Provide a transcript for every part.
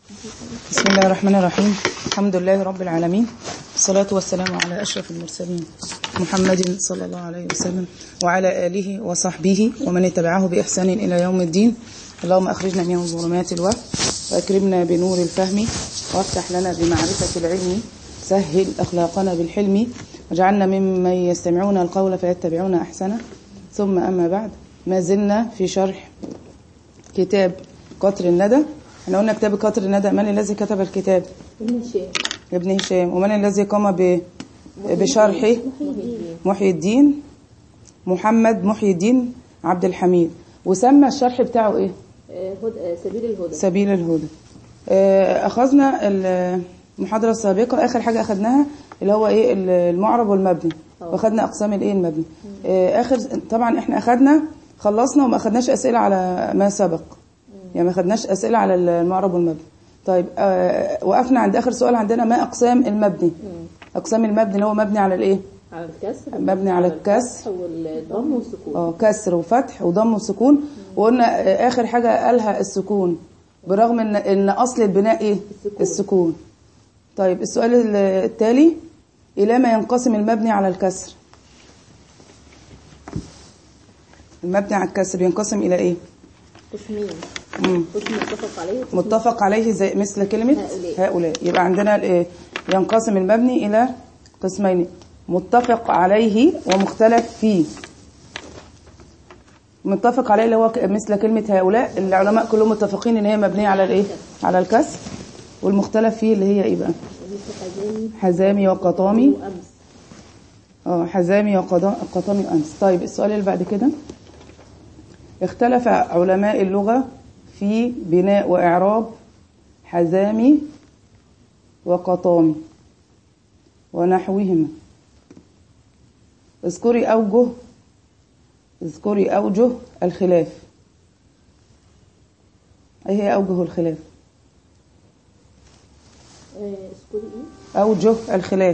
بسم الله الرحمن الرحيم الحمد لله رب العالمين الصلاة والسلام على أشرف المرسلين محمد صلى الله عليه وسلم وعلى آله وصحبه ومن اتبعه بإحسان إلى يوم الدين اللهم أخرجنا من ظلمات الوهم وأكرمنا بنور الفهم وافتح لنا بمعرفة العلم سهل أخلاقنا بالحلم واجعلنا ممن يستمعون القول فيتبعون أحسنه ثم أما بعد ما زلنا في شرح كتاب قطر الندى احنا قلنا كتاب قطر الندى من الذي كتب الكتاب ابن هشام ابن هشام ومن الذي قام ب- بشرحه محي الدين محمد محي الدين عبد الحميد وسمى الشرح بتاعه ايه آه، هد... آه، سبيل الهدى سبيل الهدى آه، اخذنا المحاضره السابقه اخر حاجه اخذناها اللي هو ايه المعرب والمبني واخذنا اقسام الايه المبني آه، اخر طبعا احنا اخذنا خلصنا وما اخذناش اسئله على ما سبق يعني ما اخذناش اسئله على المعرب والمبني طيب آه، وقفنا عند اخر سؤال عندنا ما اقسام المبني اقسام المبني اللي هو مبني على الايه على الكسر مبني على الكسر. الفتح والضم والسكون اه كسر وفتح وضم وسكون وقلنا آه، اخر حاجه قالها السكون برغم ان ان اصل البناء ايه السكون. السكون طيب السؤال ال- التالي الى ما ينقسم المبني على الكسر المبني على الكسر ينقسم الى ايه قسمين مم. قسم متفق عليه وقسم متفق عليه زي مثل كلمة هؤلاء. هؤلاء يبقى عندنا الإيه؟ ينقسم المبني إلى قسمين متفق عليه ومختلف فيه متفق عليه اللي هو ك- مثل كلمة هؤلاء العلماء كلهم متفقين ان هي مبنية على الايه على الكسر والمختلف فيه اللي هي ايه بقى مثل حزامي حزامي وقطامي وأمس اه حزامي وقضا- قطامي وأمس طيب السؤال اللي بعد كده اختلف علماء اللغة في بناء وإعراب حزامي وقطامي ونحوهما اذكري أوجه اذكري أوجه الخلاف ايه هي أوجه الخلاف آه، اذكري ايه أوجه الخلاف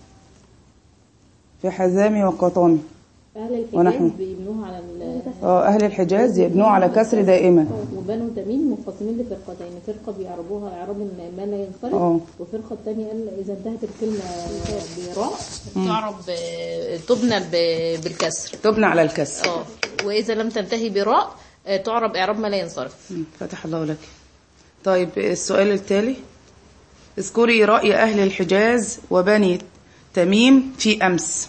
في حزامي وقطامي أهل الحجاز ونحن. بيبنوها على ال اه أهل الحجاز يبنوه على كسر دائما وبنو تميم منقسمين لفرقتين فرقة بيعربوها إعراب ما لا ينصرف اه. وفرقة الثانية قال إذا انتهت الكلمة براء تعرب آه، تبنى ب- بالكسر تبنى على الكسر اه واذا لم تنتهي براء آه، تعرب اعراب ما لا ينصرف مم، فتح الله لك طيب السؤال التالي اذكري رأي أهل الحجاز وبني تميم في أمس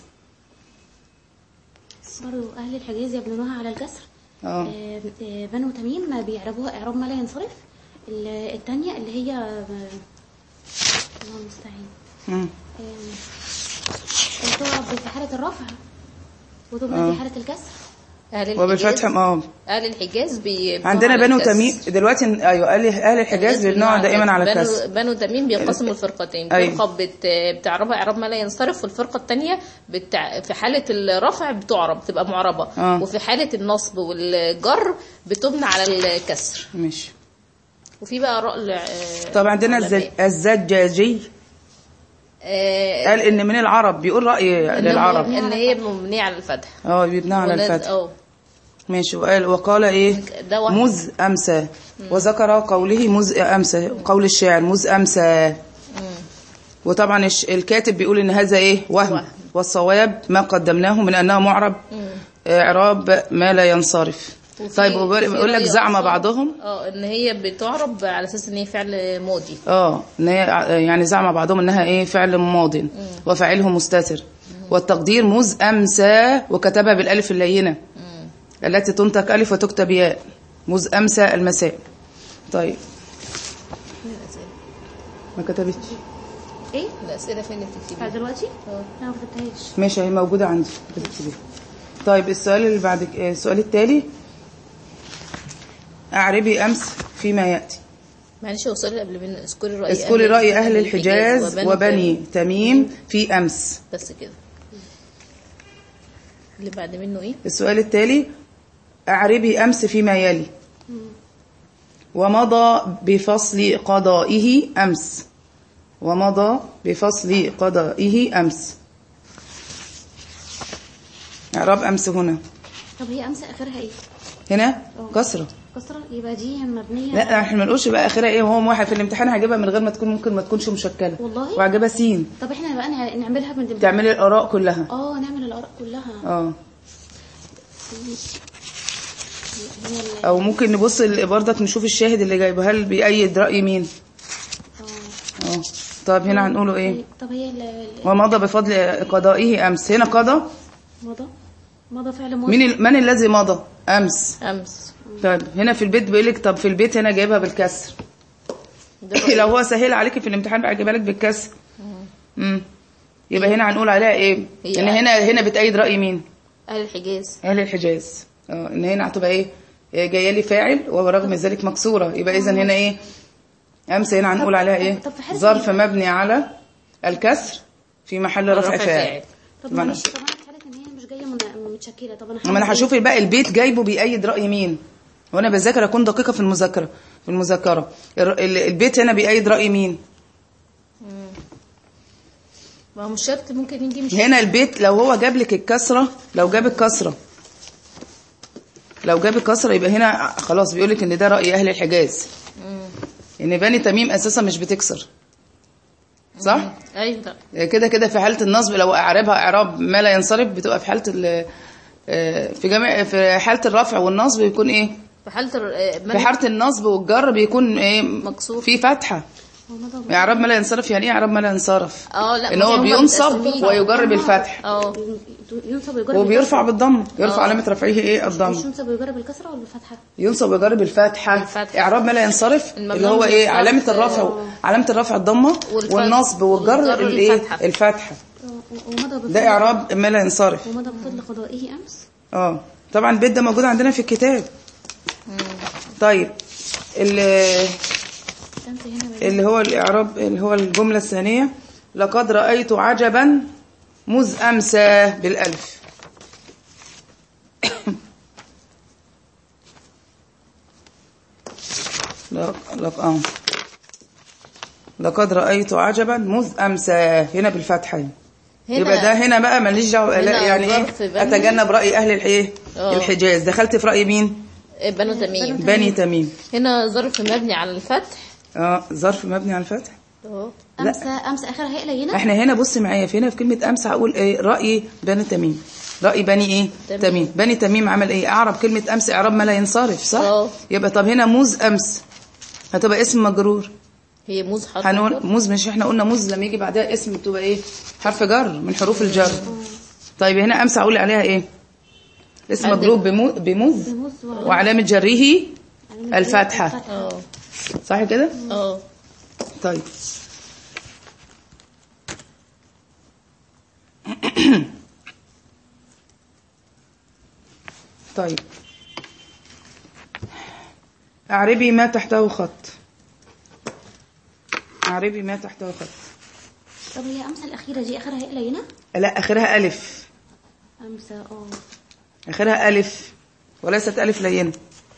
برضو أهل الحجاز يبنونها على الكسر اه آه، آه، بنو تميم بيعربوها إعراب ما لا ينصرف ال- التانية اللي هي آه، الله المستعان مم. آه، تعرب في حالة الرفع وتبنى آه. في حالة الكسر اهل وبالفتح الحجاز اه اهل الحجاز بيبنوا عندنا على بنو الكسر. تميم دلوقتي ايوه اهل اهل الحجاز بيبنوها دائما على بنو- الكسر بنو تميم بينقسموا لفرقتين أيوة. فرقه بت... بتعربها اعراب ما لا ينصرف والفرقه الثانيه بتع... في حاله الرفع بتعرب بتبقى معربه آه. وفي حاله النصب والجر بتبنى على الكسر ماشي وفي بقى اراء ل- طب عندنا علماء. الزج... الزجاجي آه، قال ان من العرب بيقول رأي إن للعرب هي- ان هي مبنيه على الفتح اه بيبنوها على ولاد- الفتح اه ماشي وقال وقال ايه ده واحد. مذ امسى وذكر قوله مذ امسى قول الشاعر مذ امسى وطبعا الش- الكاتب بيقول ان هذا ايه وهم وهم. والصواب ما قدمناه من انه معرب اعراب ما لا ينصرف وفي- طيب وبر- وفي بيقول لك رأي زعم آخر- بعضهم اه ان هي بتعرب على اساس ان هي فعل ماضي اه ان هي ع- يعني زعم بعضهم انها ايه فعل ماض وفاعله مستتر والتقدير مذ امسى وكتبها بالالف اللينه التي تنطق الف وتكتب ياء مذ امسى المساء طيب ما كتبتش إيه؟ الاسئله فين اللي بتكتبيها دلوقتي؟ أنا ما كتبتهاش ماشي هي موجوده عندي بتكتبيها طيب السؤال اللي بعد ك- آه، السؤال التالي اعربي امس فيما ياتي معلش هو السؤال اللي قبل منه اذكري راي اذكري راي اهل الحجاز وبني تميم في امس بس كده اللي بعد منه ايه السؤال التالي أعربي أمس فيما يلي ومضى بفصل قضائه أمس ومضى بفصل قضائه أمس إعراب أمس هنا طب هي أمس آخرها إيه؟ هنا كسرة كسرة يبقى دي مبنية لا احنا ما نقولش بقى اخرها ايه وهو واحد في الامتحان هجيبها من غير ما تكون ممكن ما تكونش مشكله والله؟ وهجيبها سين طب احنا بقى نع- نعملها من تعملي الاراء كلها اه نعمل الآراء كلها اه هي ال- او ممكن نبص ال- برضك نشوف الشاهد اللي جايبه هل بيأيد رأي مين اه اه طب هنا هنقوله ايه طب هي ال- ال- ومضى بفضل قضائه امس هنا قضى مضى مضى فعل ماضي مين ال- من الذي مضى امس امس طيب هنا في البيت بيقول لك طب في البيت هنا جايبها بالكسر ده لو هو سهل عليكي في الامتحان بقى جايبها لك بالكسر امم يبقى هنا هنقول عليها ايه هي- ان هنا هنا بتأيد رأي مين اهل الحجاز اهل الحجاز اه ان هنا هتبقى ايه إيه جايه لي فاعل ورغم ذلك مكسوره يبقى اذا هنا ايه امس هنا هنقول عليها ايه طب في حالة ظرف مبني على الكسر في محل رفع رفع فاعل فاعل. طب طب أنا- معلش طب انا في حالة ان هي مش جاية من- متشكلة طب انا ما انا هعمل هشوف بقى البيت جايبه بيأيد رأي مين وانا بذاكر اكون دقيقه في المذاكره في المذاكره الر- ال- البيت هنا بيأيد رأي مين ما هو مش شرط ممكن يجي مش هنا البيت لو هو جاب لك الكسره لو جاب الكسره لو جاب الكسره يبقى هنا خلاص بيقول لك ان ده رأي اهل الحجاز ان بني تميم اساسا مش بتكسر صح ايوه لا كده كده في حاله النصب لو اعربها اعراب ما لا ينصرف بتبقى في حاله ال- آه، في جميع في حاله الرفع والنصب بيكون ايه في حاله الر- آه، في من- حاله النصب والجر بيكون ايه مكسور. في فتحه هو مضى اعراب ما لا ينصرف يعني ايه اعراب ما لا ينصرف اه لا ان ما هو هم بينصب متقسمين. ويجر بالفتح اه ينصب ويجرب وبيرفع بالضم يرفع آه. علامه رفعه ايه مش الضم ينصب ويجرب بالكسرة ولا بالفتحة ينصب ويجر بالفتحه بالفتحة. اعراب ما لا ينصرف الممنوع اللي هو من ايه الصرف، علامه الرفع آه. علامه الرفع الضمه والفتح. والنصب والجر والجر الايه الفتحة. الفتحه ومضى بفضل ده اعراب ما لا ينصرف ومضى بفضل قضائه امس اه طبعا البيت ده موجود عندنا في الكتاب طيب اللي, انت هنا بقى. اللي هو الاعراب اللي هو الجمله الثانيه لقد رايت عجبا مذ امسى بالالف لق... لق... آه. لقد رايت عجبا مذ امسى هنا بالفتحه هنا يبقى ده هنا بقى ماليش دعوه هنا لا، يعني ظرف ايه بني. اتجنب راي اهل الايه آه. الحجاز دخلت في راي مين بنو تميم بني تميم هنا ظرف مبني على الفتح اه ظرف مبني على الفتح اه امس امس اخرها هي قليله احنا هنا بص معايا في هنا في كلمه امس هقول ايه راي بني تميم راي بني ايه تميم. تميم بني تميم عمل ايه اعرب كلمه امس اعراب ما لا ينصرف صح آه. يبقى طب هنا موز امس هتبقى اسم مجرور هي موز حرف هنقول جر. موز مش احنا قلنا موز لما يجي بعدها اسم تبقى ايه حرف جر من حروف الجر طيب هنا امس هقول عليها ايه اسم عندك- مجرور بمو- بموز بموز و- وعلامه جره الفتحه اه صح كده اه طيب طيب اعربي ما تحته خط اعربي ما تحته خط طب هي امس الاخيره دي اخرها هي قليله لا اخرها الف امس اه اخرها الف وليست الف لينه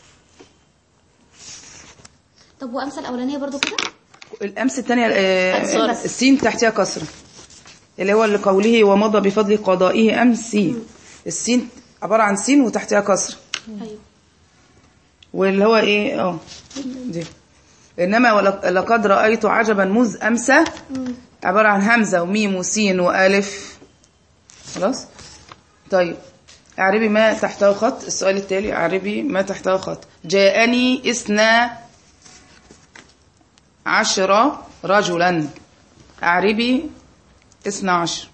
طب وامس الاولانيه برضو كده الامس الثانيه هتصرف. السين تحتها كسره اللي هو اللي قوله ومضى بفضل قضائه امس سين السين عباره عن سين وتحتها كسره ايوه واللي هو ايه اه دي انما ولق- لقد رايت عجبا مذ امسى عباره عن همزه وميم وسين والف خلاص طيب اعربي ما تحته خط السؤال التالي اعربي ما تحته خط جاءني اثنا عشر رجلا اعربي اثنا عشر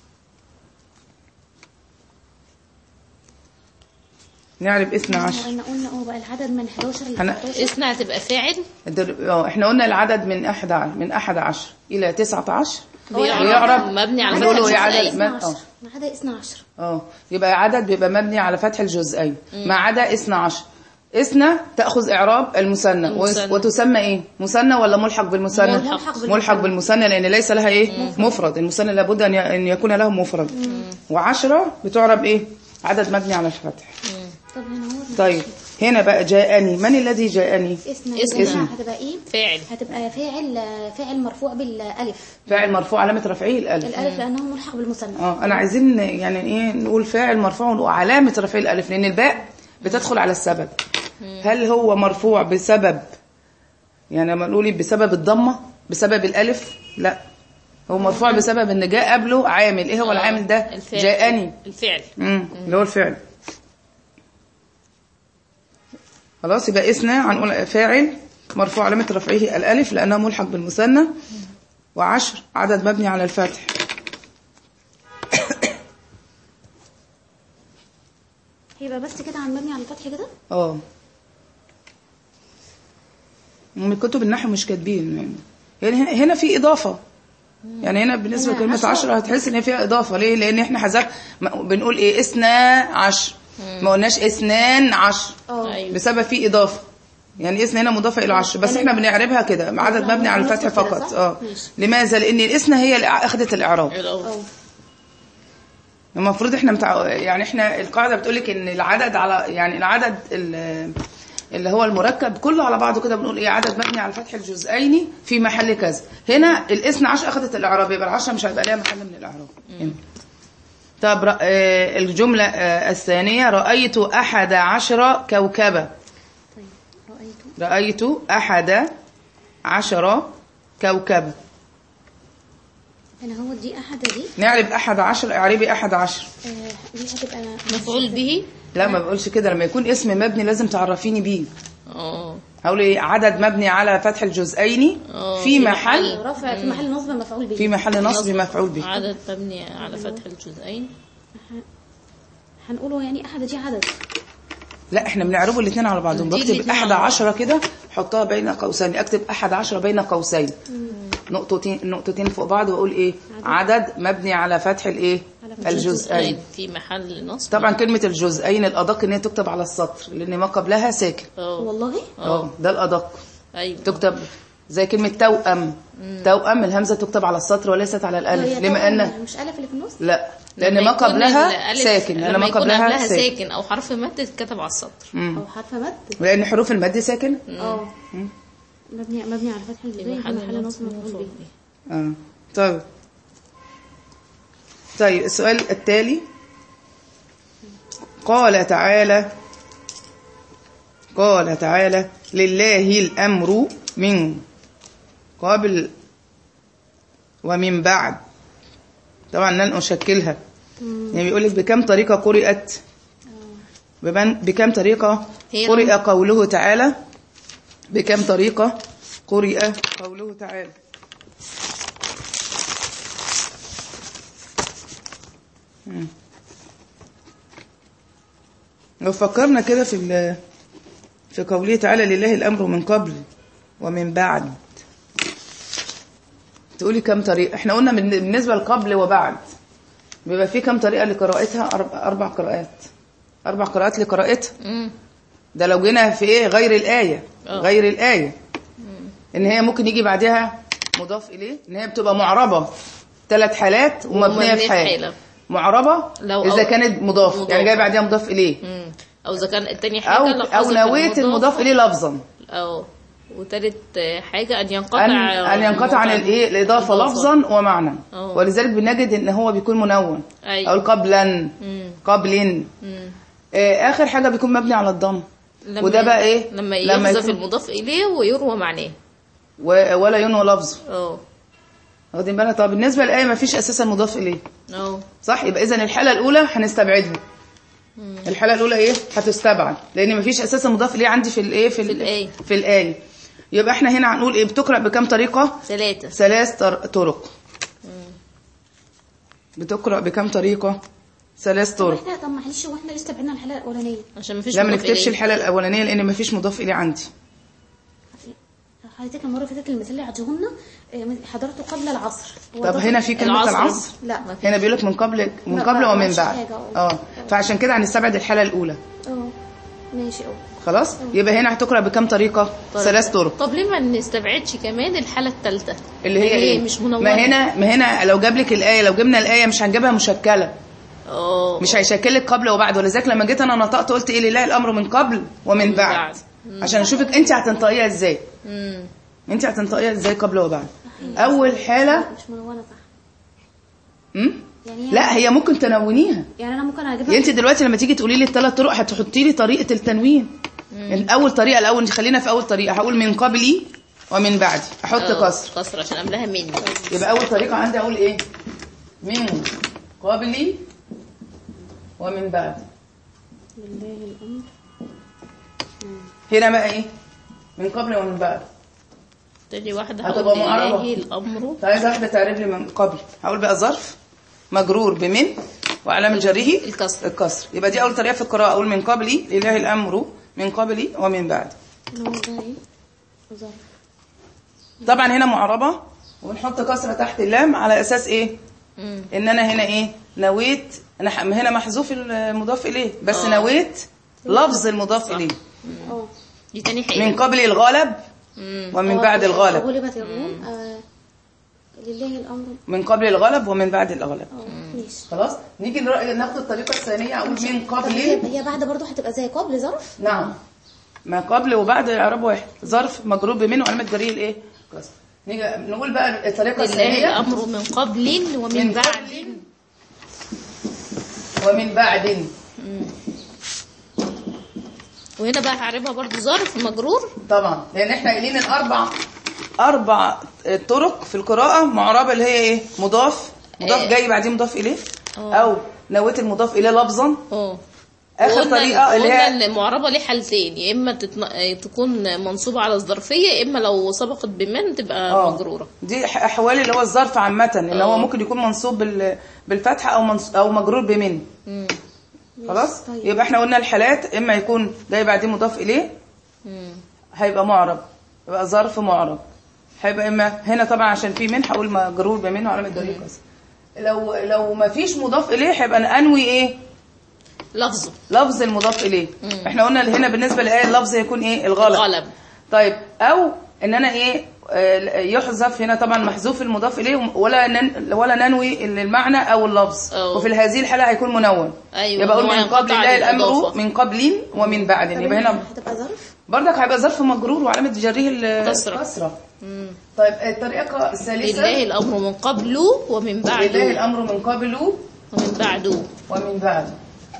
نعرب اثنا عشر احنا قلنا اه بقى العدد من 11 ل هن- 19 اسمع تبقى فاعل دل- اه احنا قلنا العدد من احد ع- من احد عشر الى تسعة عشر بيعرب ويعرب مبني على هنقوله فتح ايه الجزئين. عدد ما- اه 12 ما عدا 12 اه يبقى عدد بيبقى مبني على فتح الجزئين ما عدا اثنا عشر اثنى تأخذ إعراب المثنى المثنى. وتسمى إيه؟ مثنى ولا ملحق بالمثنى؟ ملحق بالمثنى. ملحق بالمثنى لأن ليس لها إيه؟ مفرد المثنى لابد أن ي- أن يكون له مفرد وعشرة بتعرب إيه؟ عدد مبني على الفتح طب هنا هو طيب هنا بقى جاءني من الذي جاءني؟ اسم اسم. اسم هتبقى ايه فاعل هتبقى فاعل فاعل مرفوع بالالف فاعل مرفوع علامة رفعه الألف الالف لانه ملحق بالمثنى اه انا عايزين يعني ايه نقول فاعل مرفوع وعلامه رفع الالف لان الباء بتدخل على السبب هل هو مرفوع بسبب يعني لما نقول بسبب الضمه بسبب الالف لا هو مرفوع بسبب ان جاء قبله عامل ايه هو العامل ده الفعل. جاءني الفعل امم اللي هو الفعل خلاص يبقى اسنا هنقول فاعل مرفوع علامة رفعه الألف لأنه ملحق بالمثنى وعشر عدد مبني على الفتح هيبقى بس كده عن مبني على الفتح كده اه من كتب النحو مش كاتبين يعني يعني هنا- هنا في إضافة يعني هنا بالنسبة هنا لكلمة عشرة. عشرة هتحس إن هي فيها إضافة ليه؟ لأن إحنا حذف ما- بنقول إيه إثنا عشر ما قلناش إثنان عشر اه ايوه بسبب في إضافة يعني اسم هنا مضافة إلى عشر بس احنا بنعربها كده عدد مبني على الفتح كده، فقط صح؟ اه ماشي. لماذا لأن الاسم هي اللي أخذت الإعراب الأول. اه المفروض احنا متع... يعني احنا القاعدة بتقولك ان العدد على يعني العدد ال- اللي هو المركب كله على بعضه كده بنقول ايه عدد مبني على فتح الجزئين في محل كذا هنا الاثنى عشر اخذت الاعراب يبقى العشرة مش هيبقى ليها محل من الاعراب هنا. طب رأ- آه، الجملة آه، الثانية رأيت أحد عشر كوكبة طيب رأيت رأيت أحد عشر كوكبة هنا هو دي أحد دي نعرب أحد عشر اعربي أحد عشر آه دي هتبقى مفعول به لا ما بقولش كده لما يكون اسم مبني لازم تعرفيني بيه اه هقول ايه عدد مبني على فتح الجزئين آه، في في محل رفع في محل نصب مفعول به في محل نصب مفعول به عدد مبني على فتح الجزئين هنقوله يعني أحد دي عدد لا احنا بنعربه الاثنين على بعضهم دي بكتب الاتنين احد على بعض. عشرة كده حطها بين قوسين اكتب احد عشرة بين قوسين نقطتين نقطتين فوق بعض واقول ايه عدد مبني على فتح الايه على فتح الجزئين في محل نصب طبعا كلمة الجزئين الادق ان هي تكتب على السطر لان ما قبلها ساكن اه والله اه ده الادق ايوه تكتب زي كلمة توأم توأم الهمزة تكتب على السطر وليست على الالف هي لما طبعاً ان مش ألف اللي في النص لا لان لما ما يكون قبلها الألف- ساكن لان لما ما يكون قبلها قبلها ساكن ساكن او حرف مد تتكتب على السطر مم. أو حرف مد لان حروف المد ساكن اه مبني مبني على فتح في الجزئين في محل محل نصب نصب مفعول مفعول به به اه طيب طيب السؤال التالي قال تعالى قال تعالى لله الأمر من قبل ومن بعد طبعا لن أشكلها يعني بيقول لك بكم طريقة قرأت بمن بكم طريقة هي قرئ قوله تعالى بكم طريقة قرئ قوله تعالى مم. لو فكرنا كده في ال- في قوله تعالى لله الأمر من قبل ومن بعد تقولي كم طريقة احنا قلنا من- بالنسبة لقبل وبعد بيبقى في كم طريقة لقراءتها أرب- أربع قراءات أربع قراءات لقراءتها مم. ده لو جينا في ايه غير الآية آه. غير الآية ان هي ممكن يجي بعدها مضاف اليه ان هي بتبقى معربة ثلاث حالات ومبنية ومبنية في في حال حالة. معربة لو اذا أو- كانت مضاف مضاف. يعني جاي بعدها مضاف اليه مم. او اذا كان التاني حاجه او لو او حذف نويت المضاف اليه لفظا او وتالت حاجه ان ينقطع ان ان ينقطع عن الايه الاضافه لفظا ومعنى أه. ولذلك بنجد ان هو بيكون منون أيوة. او قبلا مم. قبل مم. آه، اخر حاجه بيكون مبني على الضم لما وده بقى ايه لما يحذف يكون- المضاف اليه ويروى معناه و- ولا ينوى لفظه اه واخدين بالنا طب بالنسبه للايه ما فيش اساسا مضاف اليه اه صح يبقى اذا الحاله الاولى هنستبعدها الحاله الاولى ايه هتستبعد لان ما فيش اساسا مضاف اليه عندي في الايه في, ال- الآية. في الايه يبقى احنا هنا هنقول ايه بتقرا بكم طريقه ثلاثه ثلاث طر- طرق بتقرا بكم طريقه ثلاث طرق احنا طب معلش هو احنا لسه استبعدنا الحلقه الاولانيه عشان مفيش لا ما مضاف نكتبش إليه. الحاله الاولانيه لان ما فيش مضاف اليه عندي حضرتك المره اللي فاتت المثال اللي عطيهولنا آه، حضرته قبل العصر هو طب ده- هنا في كلمه العصر. العصر لا هنا بيقول لك من قبل من لا، قبل ما ومن عملش بعد حاجة، اه. اه فعشان كده هنستبعد الحاله الاولى اه ماشي اه خلاص يبقى هنا هتقرا بكم طريقه طيب. ثلاث طرق طب ليه ما نستبعدش كمان الحاله الثالثه اللي هي ايه مش منونه ما هنا ما هنا لو جاب لك الايه لو جبنا الايه مش هنجيبها مشكله اه مش هيشكل لك قبل وبعد ولذلك لما جيت انا نطقت قلت ايه لله الامر من قبل ومن ومن بعد بعد. عشان اشوفك انت هتنطقيها ازاي امم انت هتنطقيها ازاي قبل وبعد اول حاله مش منونه صح امم يعني لا هي ممكن تنونيها يعني انا ممكن اجيبها يعني انت دلوقتي لما تيجي تقولي لي الثلاث طرق هتحطي لي طريقه التنوين اول طريقه الاول خلينا في اول طريقه هقول من قبلي ومن بعدي احط آه، كسر كسر عشان قبلها مني يبقى اول طريقه عندي اقول ايه من قبلي ومن بعدي لله الامر هنا بقى ايه من قبل ومن بعد تاني واحدة هتبقى هقول معربة. لله الأمر عايزه واحده تعرف لي من قبل هقول بقى ظرف مجرور بمن وعلامه جره الكسر. الكسر يبقى دي اول طريقه في القراءه اقول من قبلي لله الامر من قبلي ومن بعد اللي هو ده ايه ظرف طبعا هنا معربه ونحط كسره تحت اللام على اساس ايه مم. ان انا هنا ايه نويت انا ح- هنا محذوف المضاف اليه بس آه. نويت لفظ المضاف اليه اه دي تاني من حقيقة قبل الغالب مم. ومن آه، بعد الغالب غلبت الروم آه لله الامر من قبل الغلب ومن بعد الغلب اه ماشي خلاص نيجي نرا- ناخد الطريقه الثانيه اقول من طب قبل هي هي بعد برضه هتبقى زي قبل ظرف نعم ما قبل وبعد اعراب واحد ظرف مجرور بمن وعلامه جريه الايه كسر نيجي نقول بقى الطريقه لله الثانيه الأمر من قبل ومن من بعد قبل ومن بعد وهنا بقى هعربها برضو ظرف مجرور طبعا لان احنا قايلين الاربع اربع طرق في القراءه معربه اللي هي ايه مضاف مضاف إيه. جاي بعديه مضاف اليه آه. او نويت المضاف اليه لفظا اه اخر وقلنا- طريقه اللي قلنا هي ان المعربه ليه حالتين يا اما تتن... تكون منصوبه على الظرفيه يا اما لو سبقت بمن تبقى آه. مجروره دي ح- احوال اللي هو الظرف عامه اللي هو آه. ممكن يكون منصوب بال- بالفتحه او منص... او مجرور بمن مم. خلاص طيب. يبقى احنا قلنا الحالات اما يكون جاي بعديه مضاف اليه مم. هيبقى معرب يبقى ظرف معرب هيبقى اما هنا طبعا عشان في من هقول مجرور بمن وعلامه جريه كسر لو لو ما فيش مضاف اليه هيبقى أنا انوي ايه لفظه لفظ المضاف اليه احنا قلنا هنا بالنسبه لايه اللفظ يكون ايه الغلط الغلب طيب او ان انا ايه آه، يحذف هنا طبعا محذوف المضاف اليه ولا نن ولا ننوي المعنى او اللفظ أو. وفي هذه الحاله هيكون منون أيوة، يبقى اقول هو من ينقطع قبل عن الله الامر الإضافة. من قبل ومن بعد يبقى هنا هتبقى ظرف برضك هيبقى ظرف مجرور وعلامه جره كسرة. الكسره طيب الطريقه الثالثه لله الامر من قبل ومن لله بعد الامر من قبل ومن بعد ومن بعد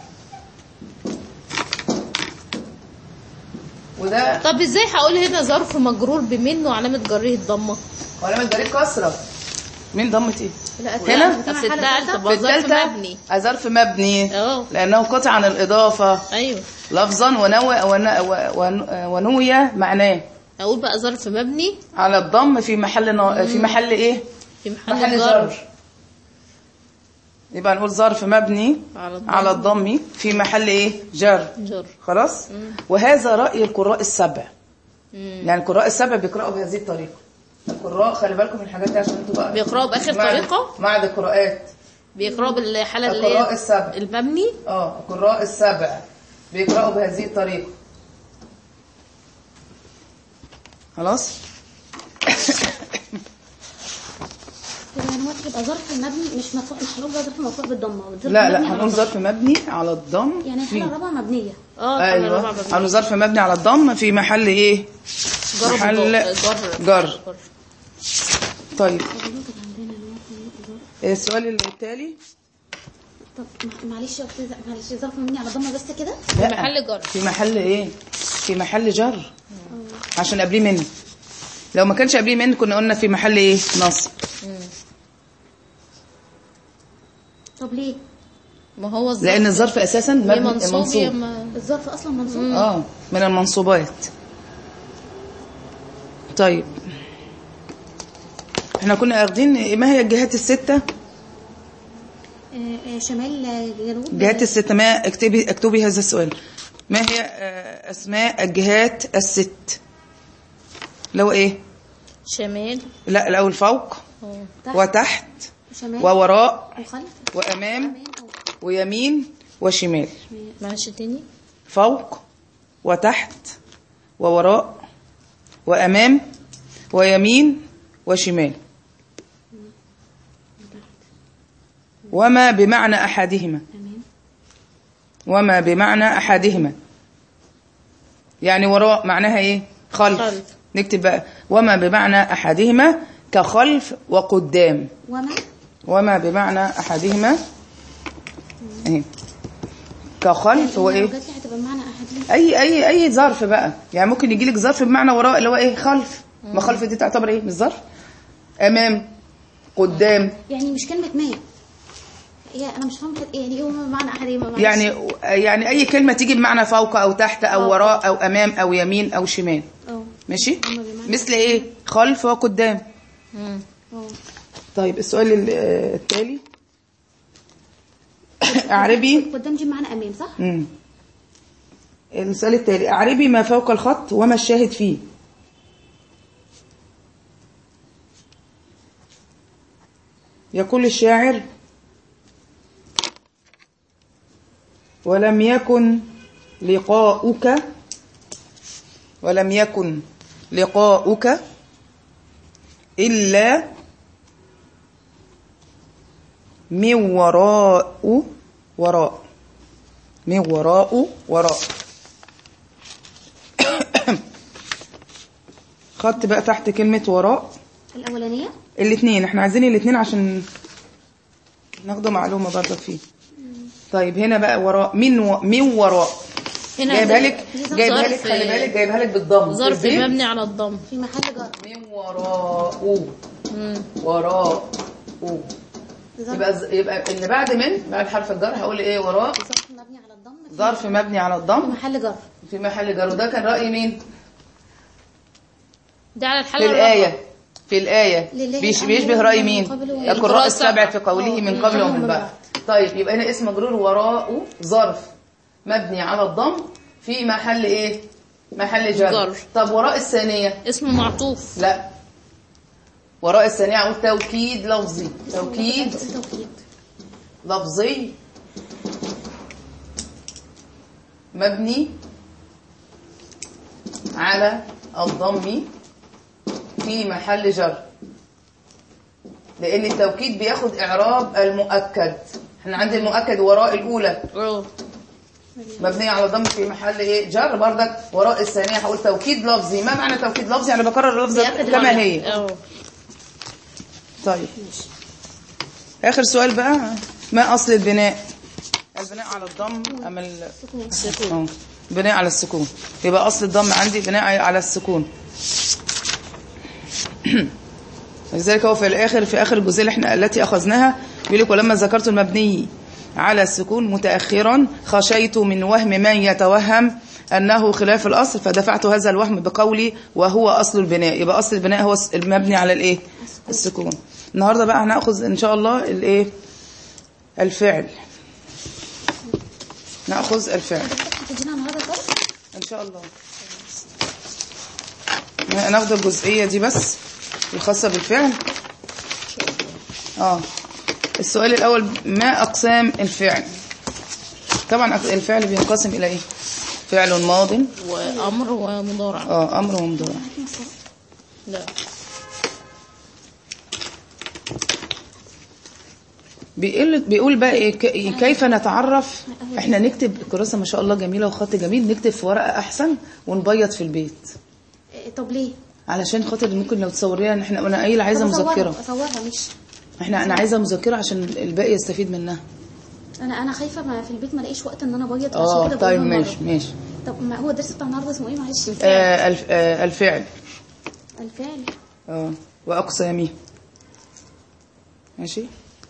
وده طب ازاي هقول هنا ظرف مجرور بمن وعلامه جره الضمه وعلامه جره كسره مين ضمت ايه لا هنا؟ بتاع بس حالة التالتة ثالثة. بقى في ظرف الثالثه مبني ظرف مبني اه لانه قطع عن الاضافه ايوه لفظا ونوى ون- ون- ونوي معناه اقول بقى ظرف مبني على الضم في محل نا- في محل ايه في محل, محل جر جر يبقى نقول ظرف مبني على الضم. على الضم في محل ايه جر جر خلاص وهذا راي القراء السبع مم. يعني القراء السبع بيقراوا بهذه الطريقه القراء خلي بالكم من الحاجات دي عشان انتوا بقى بيقرأوا بآخر معد- طريقة؟ معد القراءات بيقرأوا بالحالة اللي القراء هي السبع المبني اه القراء السبع بيقراوا بهذه الطريقه خلاص يعني هو هتبقى ظرف مبني مش مرفوع مش هنقول بقى ظرف مرفوع بالضمه ظرف لا مبني لا على هنقول الضم. ظرف مبني على الضم يعني في الحاله الرابعه مبنيه اه الحالة ايوه الرابعة مبني. هنقول ظرف مبني على الضم في محل ايه جر محل بض- جر. جر طيب طب هو كان عندنا نوع ظرف السؤال التالي طب مع- معلش يا استاذ معلش ظرف مبني على الضمه بس كده في لا. محل جر في محل ايه في محل جر عشان قبليه من لو ما كانش قبليه من كنا قلنا في محل ايه نصب طب ليه ما هو الظرف لان الظرف اساسا يا مبني منصوب يا منصوب ما الظرف اصلا منصوب اه من المنصوبات طيب احنا كنا واخدين ما هي الجهات الستة آه، آه، شمال آه، جنوب جهات الستة ما اكتبي اكتبي هذا السؤال ما هي آه، اسماء الجهات الست لو ايه شمال لا الاول فوق اه تحت وتحت شمال ووراء وخلف وامام أمان أو ويمين وشمال معلش تاني فوق وتحت ووراء وأمام ويمين وشمال وما بمعنى أحدهما أمان وما بمعنى أحدهما يعني وراء معناها إيه خلف, خلف. نكتب بقى وما بمعنى أحدهما كخلف وقدام وما وما بمعنى أحدهما إيه كخلف لو وإيه جات لي هتبقى معنى احد اي اي اي ظرف بقى يعني ممكن يجي لك ظرف بمعنى وراء اللي هو ايه خلف ما خلف دي تعتبر ايه مش ظرف امام قدام يعني مش كلمه ما هي انا مش فاهمه يعني ايه معنى احد ايه معلش. يعني يعني اي كلمه تيجي بمعنى فوق او تحت او آه. وراء او امام او يمين او شمال اه ماشي هما بمعنى- مثل ايه خلف وقدام مم. اه طيب السؤال ال- آه، التالي اعربي قدام دي معنى امام صح مم. السؤال التالي اعربي ما فوق الخط وما الشاهد فيه يقول الشاعر ولم يكن لقاؤك ولم يكن لقاؤك إلا من وراء وراء من وراء وراء خط بقى تحت كلمة وراء الاولانيه الاثنين احنا عايزين الاثنين عشان ناخدوا معلومة برضك فيه طيب هنا بقى وراء من و... من وراء هنا جايبها لك ظرف- جايبها لك خلي بالك جايبها لك بالضم ظرف البيت مبني على الضم في محل جر من وراء مم. وراء ظرف يبقى ز- يبقى اللي بعد من بعد حرف الجر هقول ايه وراء ظرف مبني على الضم في ظرف مبني على في الضم محل جر في محل جر وده كان رأي مين ده على في الحالة الآية في الآية لله بيش الأمر بيشبه رأي من مين قبل ومن القراء بعد. السبع في قوله آه، من من قبل قبل ومن ومن بعد طيب يبقى هنا اسم مجرور وراء ظرف مبني على الضم في محل ايه محل جر جر. طب وراء الثانية اسم معطوف لا وراء الثانية اقول توكيد لفظي توكيد توكيد لفظي مبني على الضم في محل جر لان التوكيد بياخد اعراب المؤكد احنا عندي المؤكد وراء الاولى اه مبنية على الضم في محل ايه جر بردك وراء الثانية هقول توكيد لفظي ما معنى توكيد لفظي يعني بكرر اللفظة بيأكد كما الوضع. هي اه طيب آخر سؤال بقى ما أصل البناء البناء على الضم أم السكون آه، بناء على السكون يبقى أصل الضم عندي بناء على السكون لذلك هو في الآخر في آخر الجزئية اللي احنا التي أخذناها بيقول لك ولما ذكرت المبني على السكون متأخرا خشيت من وهم من يتوهم أنه خلاف الأصل فدفعت هذا الوهم بقولي وهو أصل البناء يبقى أصل البناء هو المبني على الإيه السكون النهاردة بقى هنأخذ إن شاء الله الإيه الفعل نأخذ الفعل هتدينا النهارده صح ان شاء الله ناخد الجزئيه دي بس الخاصه بالفعل اه السؤال الاول ما اقسام الفعل طبعا أق- الفعل بينقسم الى ايه فعل ماض وامر ومضارع اه امر ومضارع لا بيقول بيقول بقى إيه ك- كيف نتعرف احنا نكتب الكراسه ما شاء الله جميله وخط جميل نكتب في ورقه احسن ونبيض في البيت إيه، طب ليه علشان خاطر ممكن لو تصوريها ان احنا انا قايله عايزه طب أصورها- مذكره اصورها مش احنا انا عايزه مذكره عشان الباقي يستفيد منها انا انا خايفه ما في البيت ما الاقيش وقت ان انا ابيض اه عشان كده طيب بقولها ماشي مرة. ماشي طب ما هو الدرس بتاع النهارده اسمه ايه معلش آه الف آه الفعل الفعل اه واقسامه ماشي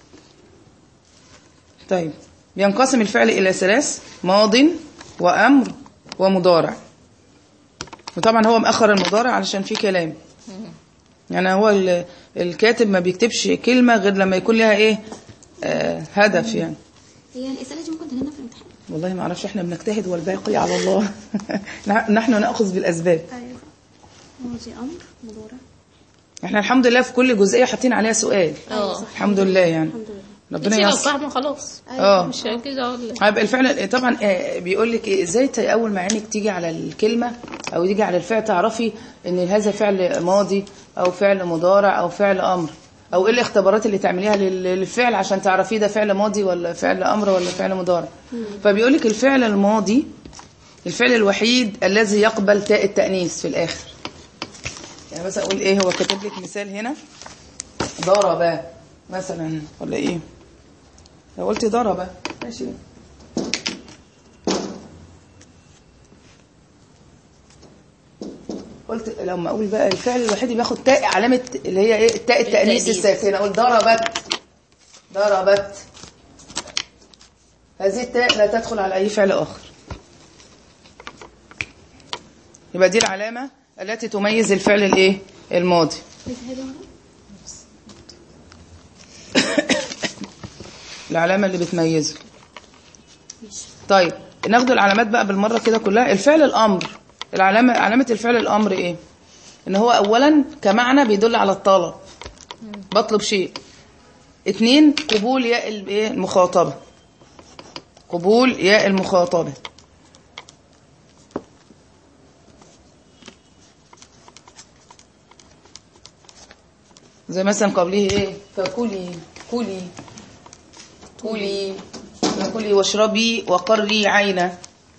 طيب ينقسم الفعل الى ثلاث ماض وامر ومضارع وطبعا هو مأخر المضارع علشان في كلام يعني هو ال- الكاتب ما بيكتبش كلمة غير لما يكون لها ايه آه هدف يعني هي الاسئله دي ممكن تجينا في الامتحان والله ما اعرفش احنا بنجتهد والباقي على الله نحن ناخذ بالاسباب ايوه ماضي امر مضارع احنا الحمد لله في كل جزئيه حاطين عليها سؤال اه الحمد لله يعني الحمد لله ربنا انت لو ييسر فاهمه خلاص اه مش كده ولا هيبقى الفعل طبعا آه، بيقول لك إيه، ازاي ت- اول ما عينك تيجي على الكلمه او تيجي على الفعل تعرفي ان هذا فعل ماضي او فعل مضارع او فعل امر او ايه الاختبارات اللي تعمليها لل- للفعل عشان تعرفيه ده فعل ماضي ولا فعل امر ولا فعل مضارع فبيقول لك الفعل الماضي الفعل الوحيد الذي يقبل تاء التانيث في الاخر يعني مثلا اقول ايه هو كاتب لك مثال هنا ضرب مثلا ولا ايه لو قلت ضرب ماشي قلت لما اقول بقى الفعل الوحيد اللي بياخد تاء علامه اللي هي ايه التاء التانيث التأنيث. الساكنه اقول ضربت ضربت هذه التاء لا تدخل على اي فعل اخر يبقى دي العلامه التي تميز الفعل الايه الماضي العلامه اللي بتميزه طيب ناخد العلامات بقى بالمره كده كلها الفعل الامر العلامه علامه الفعل الامر ايه ان هو اولا كمعنى بيدل على الطلب بطلب شيء اتنين قبول ياء ال- إيه؟ المخاطبه قبول ياء المخاطبه زي مثلا قبله ايه فكلي كلي كلي كلي واشربي وقري عينا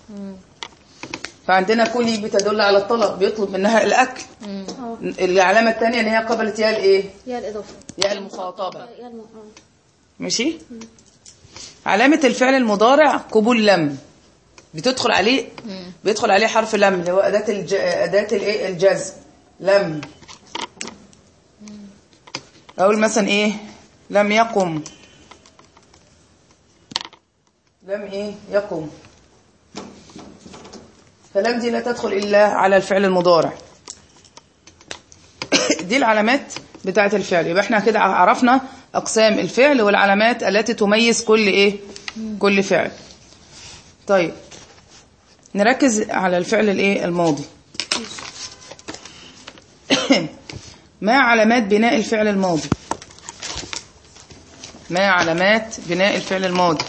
فعندنا كلي بتدل على الطلب بيطلب منها الاكل اه العلامه الثانيه ان هي قبلت ياء الايه يا الاضافه ياء المخاطبه يا الم... اه ماشي علامه الفعل المضارع قبول لم بتدخل عليه بيدخل عليه حرف لم اللي هو اداه الج... اداه الايه الجزم لم اقول مثلا ايه لم يقم لم ايه يقم فلم دي لا تدخل الا على الفعل المضارع دي العلامات بتاعه الفعل يبقى احنا كده عرفنا اقسام الفعل والعلامات التي تميز كل ايه كل فعل طيب نركز على الفعل الايه الماضي ما علامات بناء الفعل الماضي ما علامات بناء الفعل الماضي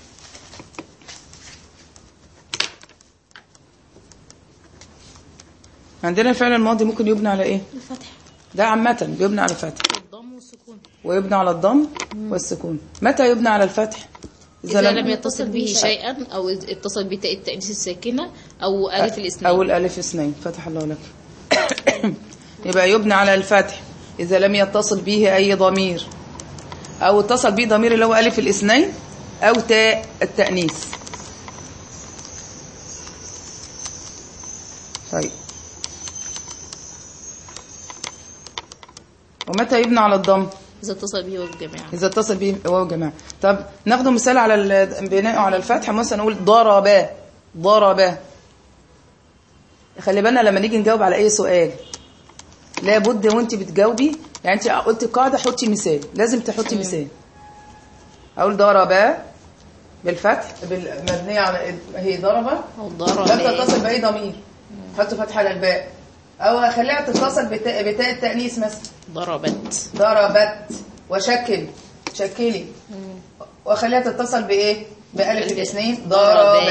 عندنا الفعل الماضي ممكن يبنى على ايه الفتح ده عامة بيبنى على الفتح الضم والسكون ويبنى على الضم والسكون متى يبنى على الفتح إذا لم يتصل به شيئا أو اتصل بتاء التأنيث الساكنة أو ألف الإسنان أو الألف اثنين فتح الله لك يبقى يبنى على الفتح إذا لم يتصل به أي ضمير أو اتصل به ضمير اللي هو ألف الاثنين أو تاء التأنيث طيب ومتى يبنى على الضم إذا اتصل به والجماعة إذا اتصل به واو جماعة طب ناخد مثال على ال- بناءه على الفتح مثلا نقول ضربا ضربا خلي بالنا لما نيجي نجاوب على أي سؤال لابد وانت بتجاوبي يعني انت قلت قاعدة حطي مثال لازم تحطي مثال أقول ضربا بالفتح بال- مبنية على هي ضربة أو لم ضرب تتصل بأي ضمير حط فتحة على الباء أو أخليها تتصل بتاء, بتاء التأنيث مثلا ضربت ضربت وشكل شكلي واخليها تتصل بايه بألف الاثنين ضرب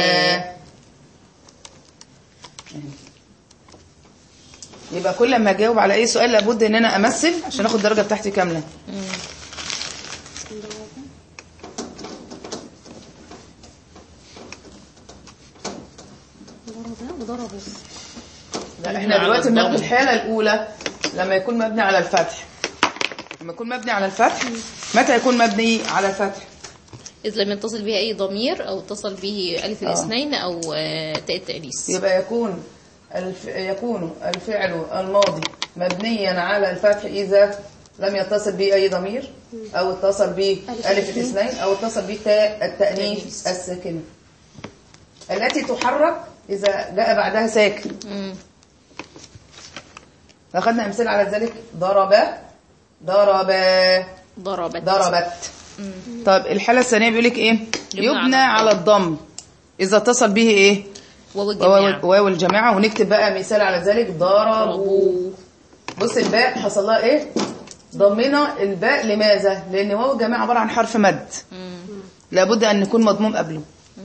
يبقى كل ما اجاوب على اي سؤال لابد ان انا امثل عشان اخد الدرجه بتاعتي كامله ضرب وضربوا لا مبني احنا على دلوقتي الضم. بناخد الحاله الاولى لما يكون مبني على الفتح لما يكون مبني على الفتح متى يكون مبني على الفتح إذا لم يتصل به أي ضمير أو اتصل به ألف آه. الاثنين أو آه، تاء التأنيث يبقى يكون الف... يكون الفعل الماضي مبنيا على الفتح إذا لم يتصل به أي ضمير أو اتصل به ألف ألف الاثنين. الاثنين أو اتصل به تاء التأنيث الساكنة التي تحرك إذا جاء بعدها ساكن مم. أخذنا أمثلة على ذلك ضرب ضرب ضربت ضربت طيب الحالة الثانية بيقول لك إيه يبنى على يبنى على الضم إذا اتصل به إيه واو الجماعة واو واو الجماعة ونكتب بقى مثال على ذلك ضربوا ضربوا بص الباء حصل لها ايه ضمنا الباء لماذا لان واو الجماعه عباره عن حرف مد لابد ان يكون مضموم قبله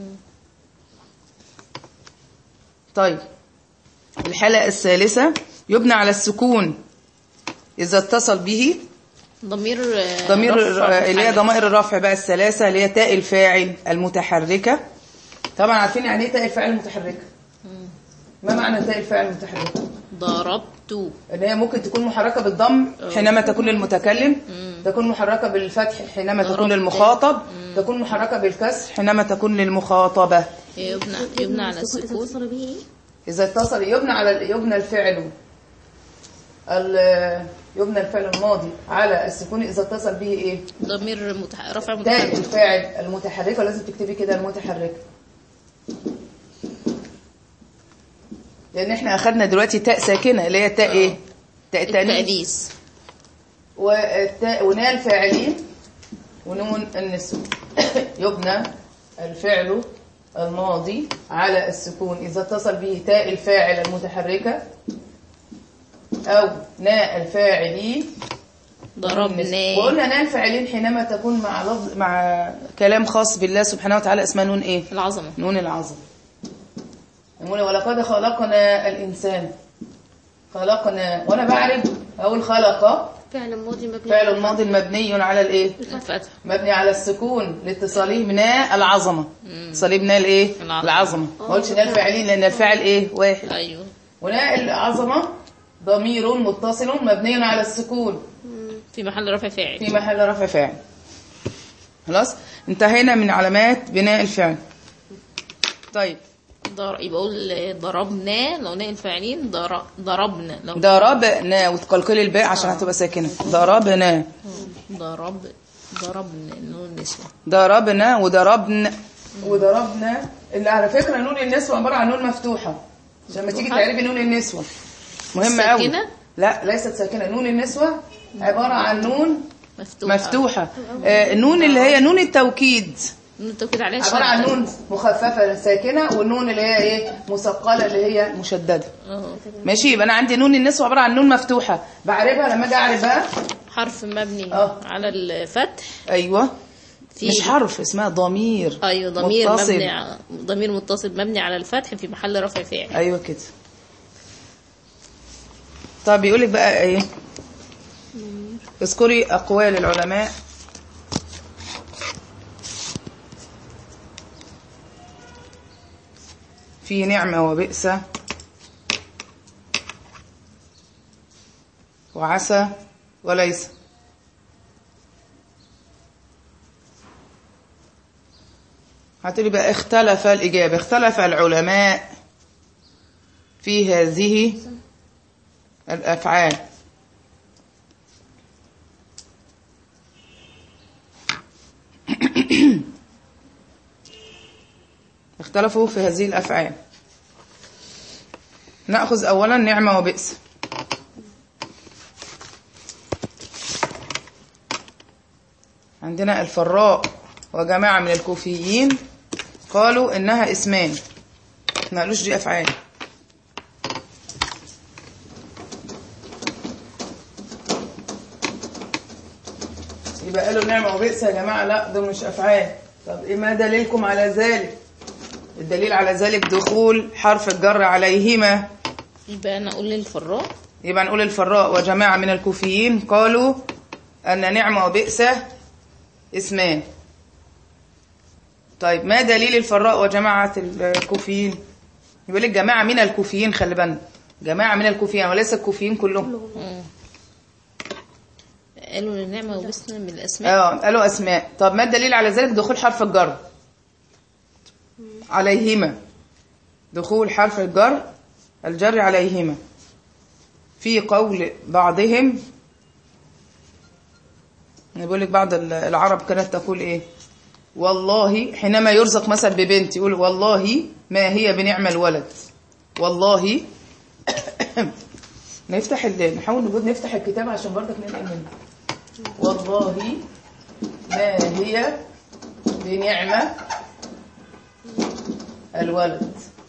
طيب الحاله الثالثه يبنى على السكون اذا اتصل به ضمير آه، ضمير رفع اللي هي محل. ضمائر الرفع بقى الثلاثه اللي هي تاء الفاعل المتحركه طبعا عارفين يعني ايه تاء الفاعل المتحركه ما معنى تاء الفاعل المتحركه ضربت ان هي ممكن تكون محركه بالضم حينما تكون للمتكلم تكون محركه بالفتح حينما تكون ضربت. للمخاطب تكون محركه بالكسر حينما تكون للمخاطبه يبنى يبنى على السكون اتصل به ايه اذا اتصل يبنى على يبنى الفعل ال- يبنى الفعل الماضي على السكون اذا اتصل به ايه ضمير متح... رفع تاء متحرك الفاعل المتحركه لازم تكتبي كده المتحركه لان احنا اخدنا دلوقتي تاء ساكنه اللي هي تاء ايه تاء التانيث التأنيث والتاء وناء الفاعلين ونون النسوة يبنى الفعل الماضي على السكون إذا اتصل به تاء الفاعل المتحركة أو ناء الفاعلين ضربنا وقلنا ناء الفاعلين حينما تكون مع لفظ مع كلام خاص بالله سبحانه وتعالى اسمها نون ايه العظمة نون العظم يقول ولقد خلقنا الإنسان خلقنا وأنا بعرف أقول خلق فعل ماضي مبني فعل ماضي مبني على الايه الفتح مبني على السكون لاتصاله بناء العظمه اتصاله بناء الايه العظمة. العظمه ما قلتش ناء الفاعلين لان الفاعل ايه واحد ايوه وناء العظمه ضمير متصل مبني على السكون في محل رفع فاعل في محل رفع فاعل خلاص انتهينا من علامات بناء الفعل طيب ضر... يبقى اقول ضربنا لو ناء الفاعلين ضر... ضربنا لو ضربنا وتقلقلي الباء عشان هتبقى ساكنه ضربنا ضرب ضربنا نون النسوة ضربنا وضربنا وضربنا اللي على فكره نون النسوه عباره عن نون مفتوحه عشان لما تيجي مفتوحة؟ تعرفي نون النسوه مهمه قوي ساكنة؟ لا ليست ساكنه نون النسوه عباره عن نون مفتوحة مفتوحه آه نون اللي هي نون التوكيد نون التوكيد عليها عباره عن شدة. نون مخففه ساكنه والنون اللي هي ايه مثقله اللي هي مشدده اه ماشي يبقى انا عندي نون النسوه عباره عن نون مفتوحه بعرفها لما اجي اعرف بقى حرف مبني اه. على الفتح ايوه في مش حرف اسمها ضمير ايوه ضمير متصل. مبني ع- ضمير متصل مبني على الفتح في محل رفع فاعل ايوه كده طب بيقول لك بقى ايه اذكري اقوال العلماء في نعمة وبئس وعسى وليس هتقولي بقى اختلف الإجابة اختلف العلماء في هذه الأفعال اختلفوا في هذه الأفعال نأخذ أولا نعمة وبئس عندنا الفراء وجماعة من الكوفيين قالوا إنها اسمان ما قالوش دي أفعال يبقى قالوا نعمة وبئس يا جماعة لا ده مش أفعال طب إيه ما دليلكم على ذلك الدليل على ذلك دخول حرف الجر عليهما يبقى انا اقول للفراء يبقى نقول الفراء وجماعة من الكوفيين قالوا أن نعمة وبئس اسمان طيب ما دليل الفراء وجماعة الكوفيين يقول لك جماعة من الكوفيين خلي بالنا جماعة من الكوفيين وليس الكوفيين كلهم مم. قالوا النعمة وبسنا من الاسماء اه قالوا اسماء طب ما الدليل على ذلك دخول حرف الجر عليهما دخول حرف الجر الجر عليهما في قول بعضهم بيقول لك بعض العرب كانت تقول ايه والله حينما يرزق مثلا ببنت يقول والله ما هي بنعم الولد والله نفتح ال- نحاول نقول نفتح الكتاب عشان برضك ننقل منه والله ما هي بنعمة الولد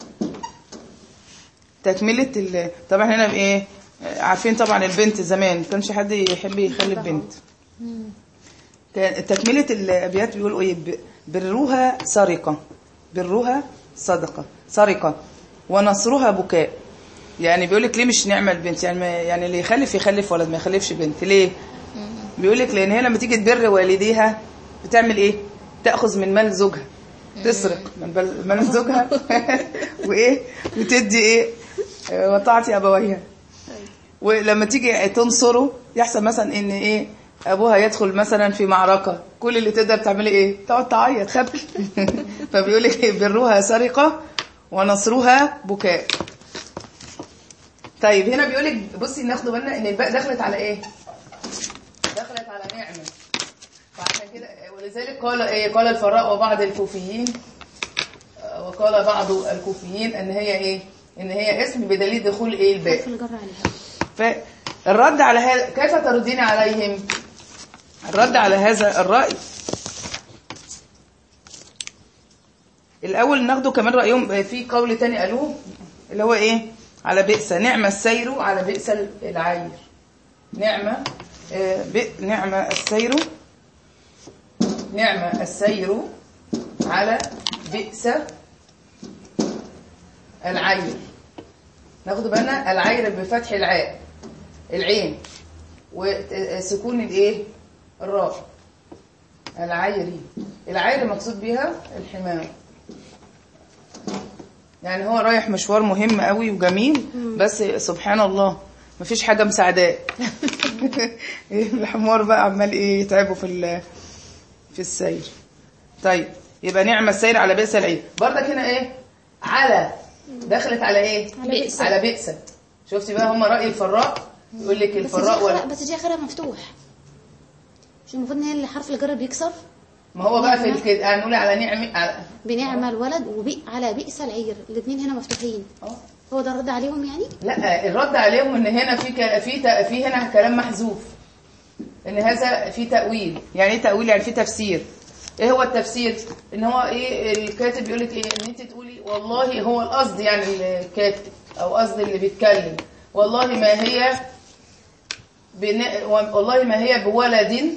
تكملة ال... طبعا هنا بايه عارفين طبعا البنت زمان كانش حد يحب يخلف بنت كان تكملة الأبيات بيقولوا ايه ب- برها سرقة برها صدقة سرقة ونصرها بكاء يعني بيقول لك ليه مش نعمة البنت يعني ما يعني اللي يخلف يخلف ولد ما يخلفش بنت ليه بيقول لك لان هي لما تيجي تبر والديها بتعمل ايه تاخذ من مال زوجها تسرق من بل- مال زوجها وايه وتدي ايه آه، وطاعتي ابويها ولما تيجي تنصره يحصل مثلا ان ايه ابوها يدخل مثلا في معركه كل اللي تقدر تعملي ايه تقعد تعيط خبل فبيقول لك إيه؟ برها سرقه ونصرها بكاء طيب هنا بيقول لك بصي ناخد بالنا ان الباء دخلت على ايه دخلت على نعمه فعشان كده ولذلك قال ايه قال الفراء وبعض الكوفيين آه، وقال بعض الكوفيين ان هي ايه ان هي اسم بدليل دخول ايه الباء حرف الجر عليها فالرد على هذا كيف تردين عليهم الرد على هذا الرأي الأول ناخده كمان رأيهم في قول تاني قالوه اللي هو إيه على بئس نعم السير على بئس العير نعمة آه، بئ- نعمة السير نعمة السير على بئس العير ناخد بالنا العير بفتح العاء العين وسكون الايه الراء العيري العير مقصود بها الحمار يعني هو رايح مشوار مهم قوي وجميل بس سبحان الله مفيش حاجه مساعداه الحمار بقى عمال ايه يتعبه في ال- في السير طيب يبقى نعمة السير على بئس العين برضك هنا ايه على دخلت على ايه على بئس. على بئس شفتي بقى هم رأي الفراء يقول لك بس دي الفراء آخرها ولا بس دي اخرها مفتوح مش المفروض ان هي اللي حرف الجر بيكسر ما هو بقى في الكده هنقول على نعم على بنعمة الولد وبي على بئس العير الاثنين هنا مفتوحين اه هو ده الرد عليهم يعني لا الرد عليهم ان هنا في ك- في ت- في هنا كلام محذوف ان هذا في تأويل يعني ايه تأويل يعني في تفسير ايه هو التفسير ان هو ايه الكاتب يقول لك ايه ان انت تقولي والله هو القصد يعني الكاتب او قصد اللي بيتكلم والله ما هي بن... والله ما هي بولد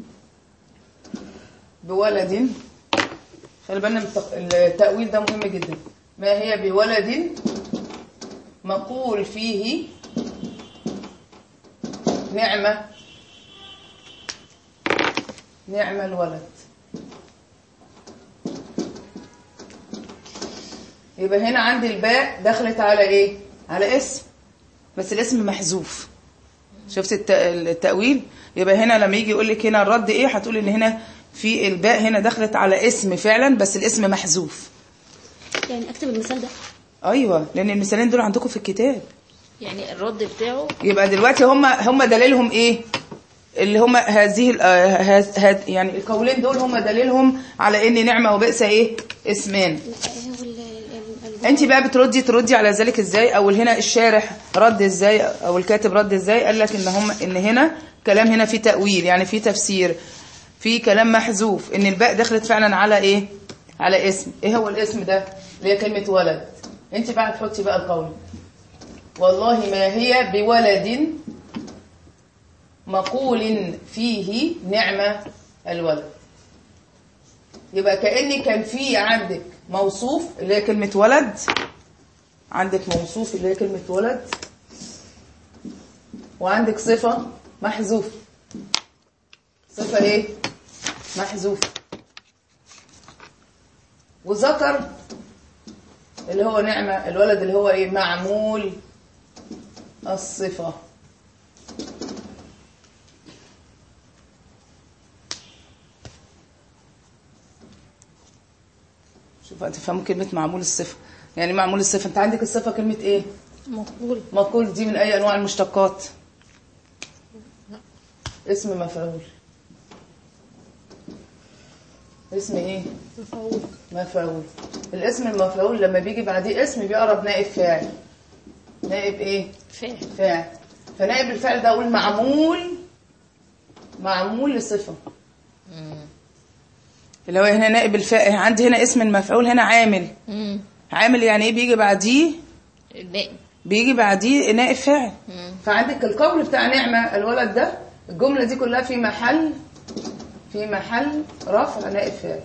بولد خلي بالنا من التق- التأويل ده مهم جدا ما هي بولد مقول فيه نعمة نعم الولد يبقى هنا عندي الباء دخلت على ايه على اسم بس الاسم محذوف شفت الت- التأويل يبقى هنا لما يجي يقول لك هنا الرد ايه هتقول ان هنا في الباء هنا دخلت على اسم فعلا بس الاسم محذوف يعني اكتب المثال ده ايوه لان المثالين دول عندكم في الكتاب يعني الرد بتاعه يبقى دلوقتي هم هم دليلهم ايه اللي هم هذه ال- آه، هذ- هذ- يعني القولين دول هم دليلهم على ان نعمه وبئس ايه اسمان لا هو ال- ال- ال- انت بقى بتردي تردي على ذلك ازاي او هنا الشارح رد ازاي او الكاتب رد ازاي قال لك ان هم ان هنا كلام هنا في تأويل يعني في تفسير في كلام محذوف ان الباء دخلت فعلا على ايه على اسم ايه هو الاسم ده اللي هي كلمه ولد انت بقى تحطي بقى القول والله ما هي بولد مقول فيه نعمة الولد يبقى كأني كان في عندك موصوف اللي هي كلمة ولد عندك موصوف اللي هي كلمة ولد وعندك صفة محذوفة صفة ايه محذوفة وذكر اللي هو نعمة الولد اللي هو ايه معمول الصفة شوف هتفهموا كلمة معمول الصفة يعني معمول الصفة انت عندك الصفة كلمة ايه مقبول مقول دي من اي انواع المشتقات اسم مفعول اسم ايه مفعول مفعول الاسم المفعول لما بيجي بعديه اسم بيقرب نائب فاعل نائب ايه فاهم فاعل فنائب الفعل ده اقول معمول معمول لصفه اللي هو هنا نائب الفاعل عندي هنا اسم المفعول هنا عامل امم عامل يعني ايه بيجي بعديه النائب بيجي بعديه نائب فاعل مم. فعندك القول بتاع نعمة الولد ده الجملة دي كلها في محل في محل رفع نائب فاعل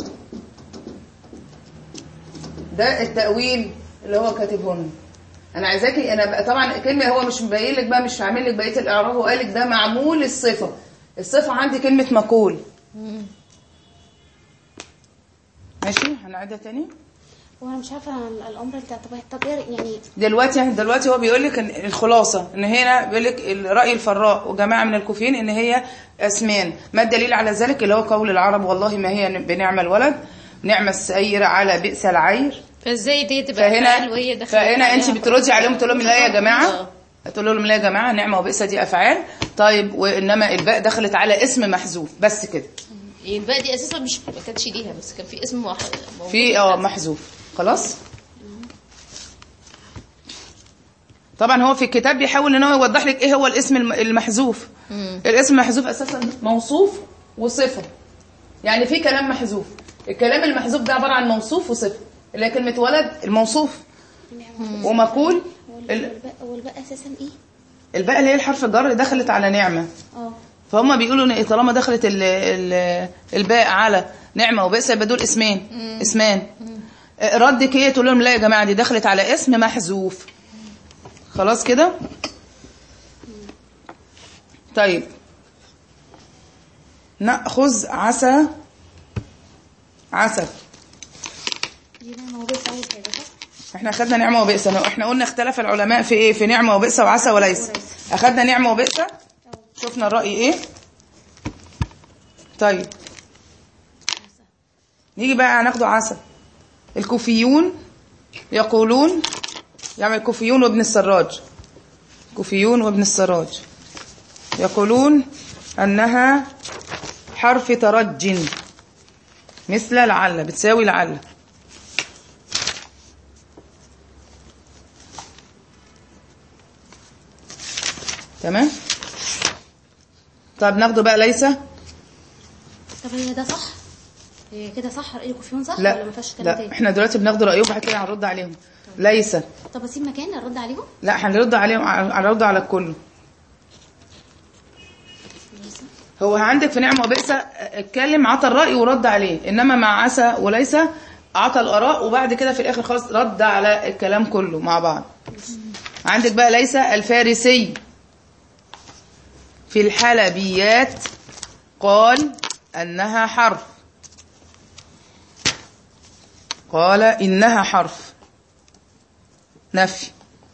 ده التأويل اللي هو كاتبهن انا عايزاكي انا بقى طبعا كلمه هو مش مبين لك بقى مش عامل لك بقيه الاعراب هو قال لك ده معمول الصفه الصفه عندي كلمه مقول ماشي هنعيدها تاني هو انا مش عارفه ال- الامر بتاع طب طب إيه يعني دلوقتي دلوقتي هو بيقول لك إن الخلاصه ان هنا بيقول لك راي الفراء وجماعه من الكوفيين ان هي اسمان ما الدليل على ذلك اللي هو قول العرب والله ما هي بنعم الولد نعم السير على بئس العير فازاي دي تبقى فهنا فعل وهي داخله فهنا انت عليها بتردي عليهم تقول لهم لا يا جماعه آه. هتقول لهم لا يا جماعه نعمه وبئس دي افعال طيب وانما الباء دخلت على اسم محذوف بس كده الباقي دي اساسا مش ما كانتش ليها بس كان في اسم واحد موجود. في اه محذوف خلاص طبعا هو في الكتاب بيحاول ان هو يوضح لك ايه هو الاسم الم- المحذوف الاسم المحذوف اساسا موصوف وصفه يعني في كلام محذوف الكلام المحذوف ده عباره عن موصوف وصفه اللي هي كلمه ولد الموصوف ومقول ال- والباء والباء اساسا ايه الباء اللي هي الحرف الجر اللي دخلت على نعمه اه فهم بيقولوا ان إيه طالما دخلت ال ال الباء على نعمه وبئس يبقى دول اسمين اسمان آه، ردك ايه تقول لهم لا يا جماعه دي دخلت على اسم محذوف خلاص كده طيب ناخذ عسى عسى دي نعمة وبئس اول حاجه صح احنا اخدنا نعمه وبئس أنا- احنا قلنا اختلف العلماء في ايه في نعمه وبئس وعسى وليس اخدنا نعمه وبئس شفنا الراي ايه طيب نيجي بقى هناخده عسى الكوفيون يقولون يعني الكوفيون وابن السراج كوفيون وابن السراج يقولون انها حرف ترج مثل لعل بتساوي لعل تمام طب ناخده بقى ليس طب هي ده صح هي كده صح رأيكم فيهم صح ولا لا ما فيهاش كلام لا تاني احنا دلوقتي بناخده رايهم بعد كده هنرد عليهم ليس طب اسيب مكان ارد عليهم لا هنرد عليهم هنرد على الكل ليس هو عندك في نعمه وبئس اتكلم عطى الراي ورد عليه انما مع عسى وليس عطى الاراء وبعد كده في الاخر خالص رد على الكلام كله مع بعض عندك بقى ليس الفارسي في الحلبيات قال انها حرف قال انها حرف نفي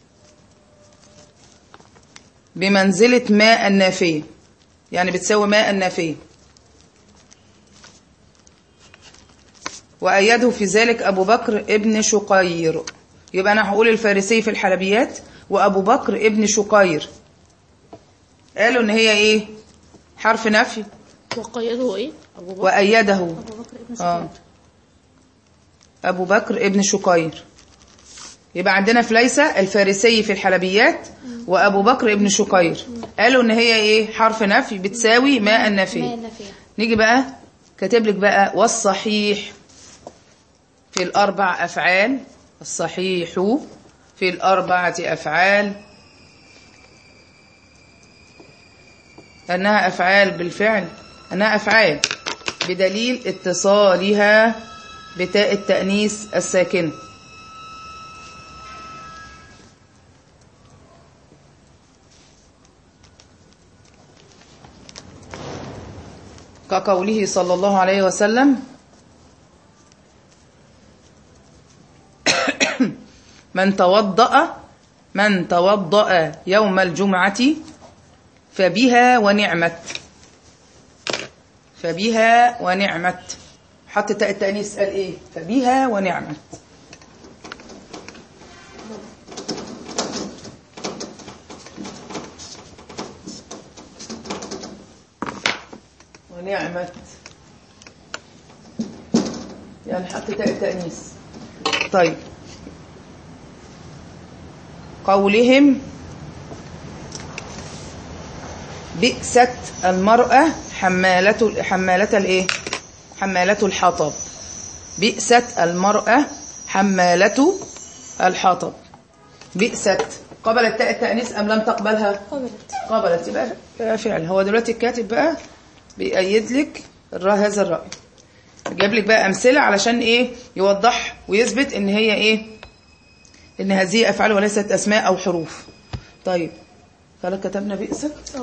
بمنزله ماء النافيه يعني بتساوي ماء النافيه وأيده في ذلك أبو بكر ابن شقير يبقى أنا هقول الفارسي في الحلبيات وأبو بكر ابن شقير قالوا إن هي إيه حرف نفي وقيده ايه ابو بكر وأيده ابو بكر ابن آه. شقيق أبو بكر ابن شقير يبقى عندنا في ليس الفارسي في الحلبيات وأبو بكر ابن شقير قالوا إن هي إيه حرف نفي بتساوي ماء ماء النافية النافية نيجي بقى كاتب لك بقى والصحيح في الأربع أفعال الصحيح في الأربعة أفعال أنها أفعال بالفعل أنها أفعال بدليل اتصالها بتاء التأنيث الساكنة كقوله صلى الله عليه وسلم من توضأ من توضأ يوم الجمعة فبها ونعمت فبها ونعمت حط تاء التأنيث قال ايه فبها ونعمت ونعمت يعني حط تاء التأنيث طيب قولهم بئست المرأة حمالة حمالة الايه حمالة الحطب بئست المرأة حمالة الحطب بئست قبلت تاء التأنيث أم لم تقبلها قبلت قبلت يبقى فعل هو دلوقتي الكاتب بقى بيأيد لك الرأي هذا الرأي جاب لك بقى أمثلة علشان إيه يوضح ويثبت إن هي إيه إن هذه أفعال وليست أسماء أو حروف طيب خلاص كتبنا بئست اه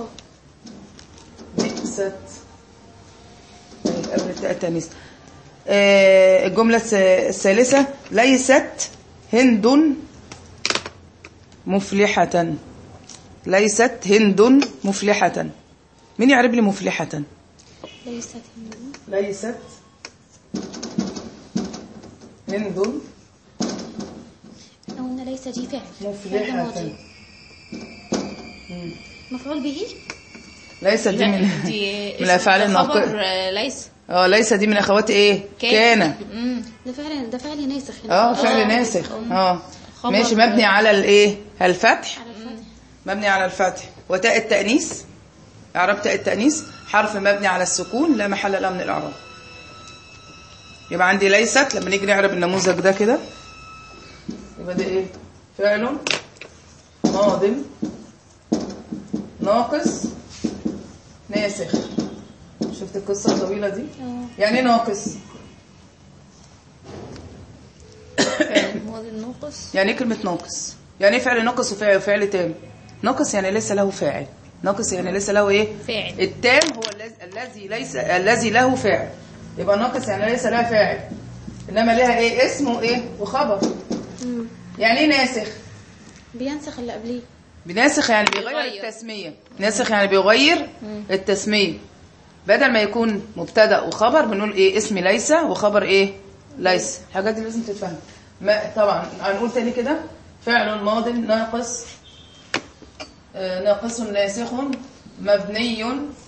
بئست طيب قبل التاء التانيث آه، الجملة الس- الثالثة ليست هند مفلحة ليست هند مفلحة مين يعرف لي مفلحة ليست هند ليست هند قلنا ليس دي فعل فعل مفلحة ماضي مفعول به ليست دي من دي من الافعال اسم الناقصه خبر آه، ليس اه ليس دي من اخوات ايه كان مم. ده فعل ده فعل ناسخ اه فعل آه. ناسخ اه خبر. ماشي مبني على الايه الفتح على الفتح مبني على الفتح وتاء التانيث اعراب تاء التانيث حرف مبني على السكون لا محل له من الاعراب يبقى عندي ليست لما نيجي نعرب النموذج ده كده يبقى ده ايه فعل ماض ناقص ناسخ شفت القصه الطويله دي اه يعني ايه ناقص الماضي الناقص يعني ايه كلمة ناقص؟ يعني ايه فعل ناقص وفعل وفعل تام؟ ناقص يعني ليس له فاعل ناقص يعني ليس له ايه؟ فاعل. التام هو الذي الذي ليس الذي له فاعل يبقى ناقص يعني ليس لها فاعل انما لها ايه اسم وايه وخبر مم. يعني ايه ناسخ بينسخ اللي قبليه بناسخ يعني بيغير بيغير. التسمية ناسخ يعني بيغير التسمية بدل ما يكون مبتدا وخبر بنقول ايه اسم ليس وخبر ايه ليس الحاجات دي لازم تتفهم ما طبعا هنقول تاني كده فعل ماض ناقص آه، ناقص ناسخ مبني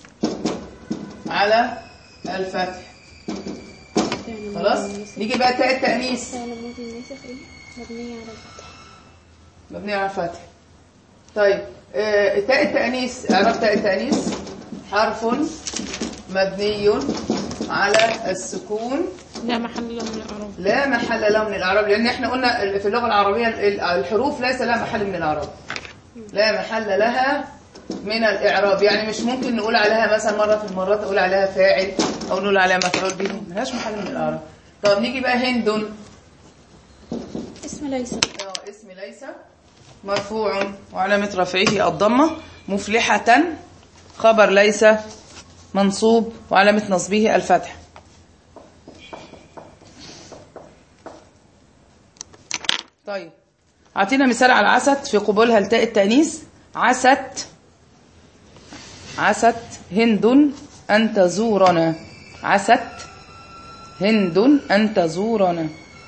على الفتح فعل خلاص ماضي ناسخ. نيجي بقى تاء التانيث فعل ماضي ناسخ ايه مبنية على الفتح مبني على الفتح طيب آه، تاء التأنيث اعراب تاء التأنيث حرف مبني على السكون لا محل له من الاعراب لا محل له من الإعراب لأن احنا قلنا في اللغة العربية ال- الحروف ليس لها محل من الإعراب لا محل لها من الإعراب يعني مش ممكن نقول عليها مثلا مرة في المرات نقول عليها فاعل أو نقول عليها مفعول به ملهاش محل من الإعراب طب نيجي بقى هند اسم ليس آه، اسم ليس مرفوع وعلامة رفعه الضمة مفلحة خبر ليس منصوب وعلامة نصبه الفتح طيب اعطينا مثال على عست في قبولها التاء التانيث عست عست هند أن تزورنا عست هند أن تزورنا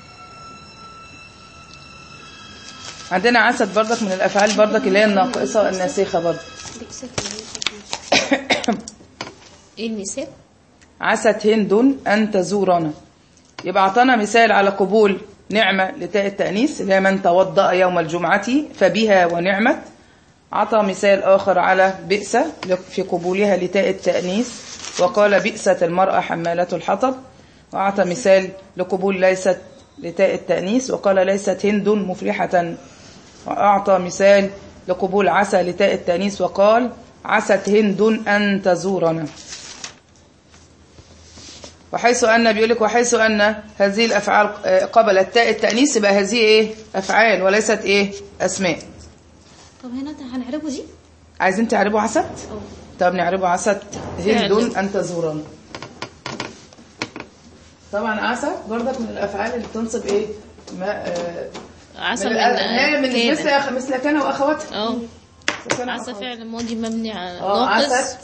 عندنا عسد برضك من الافعال برضك اللي هي الناقصه الناسخه برضك بيكسف اللي ايه المثال عست هند ان تزورنا يبقى اعطانا مثال على قبول نعمه لتاء التانيث اللي هي من توضا يوم الجمعه فبها ونعمت عطى مثال اخر على بئس في قبولها لتاء التانيث وقال بئست المراه حماله الحطب واعطى مثال لقبول ليست لتاء التانيث وقال ليست هند مفلحه وأعطى مثال لقبول عسى لتاء التانيث وقال عست هند أن تزورنا وحيث أن بيقول لك وحيث أن هذه الأفعال آه، قبلت تاء التأنيث يبقى هذه إيه أفعال وليست إيه أسماء طب هنا هنعربه دي عايزين تعربوا عست اه طب نعربوا عست هند فعل. أن تزورنا طبعا عسى برضك من الأفعال اللي تنصب إيه ما آه، عسى من من الأ- من كان. مثل أخ- مثل كان وأخواتها اه مثل كان عسى وأخواتها. فعل ماضي مبني على اه ناقص عست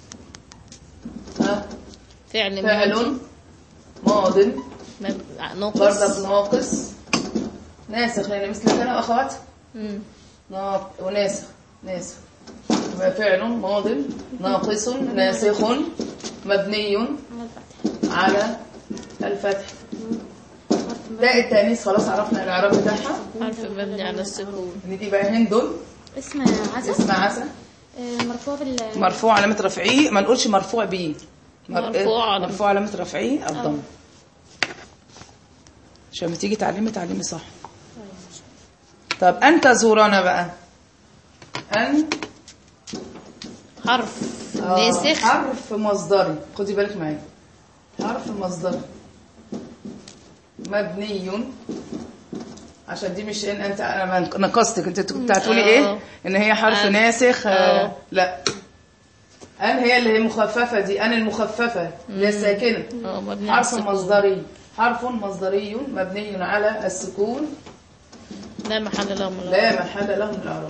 ها فعل ماضي فعل ماض مب- ناقص برضك ناقص ناسخ يعني مثل كان واخواتها مم. ناق وناسخ ناسخ يبقى فعل ماض ناقص ناسخ مبني على الفتح على الفتح حرف تاء التانيث خلاص عرفنا الاعراب بتاعها حرف مبني على السكون ندي بقى هند اسم عسى اسم عسى آه، مرفوع بال مرفوع علامة رفعه ما نقولش مرفوع به مر- مرفوع علامة- مرفوع علامة رفعه الضم عشان لما تيجي تعلمي تعلمي صح طب أن تزورنا بقى أن حرف آه، ناسخ حرف مصدري خدي بالك معايا حرف مصدري مبني عشان دي مش ان انت انا نقصتك انت كنت هتقولي آه. ايه ان هي حرف أن. ناسخ آه. آه. لا ان هي اللي هي مخففه دي ان المخففه اللي هي الساكنه اه مبني على حرف السكون مصدري حرف مصدري مبني على السكون لا محل له من الإعراب. لا محل له من الاعراب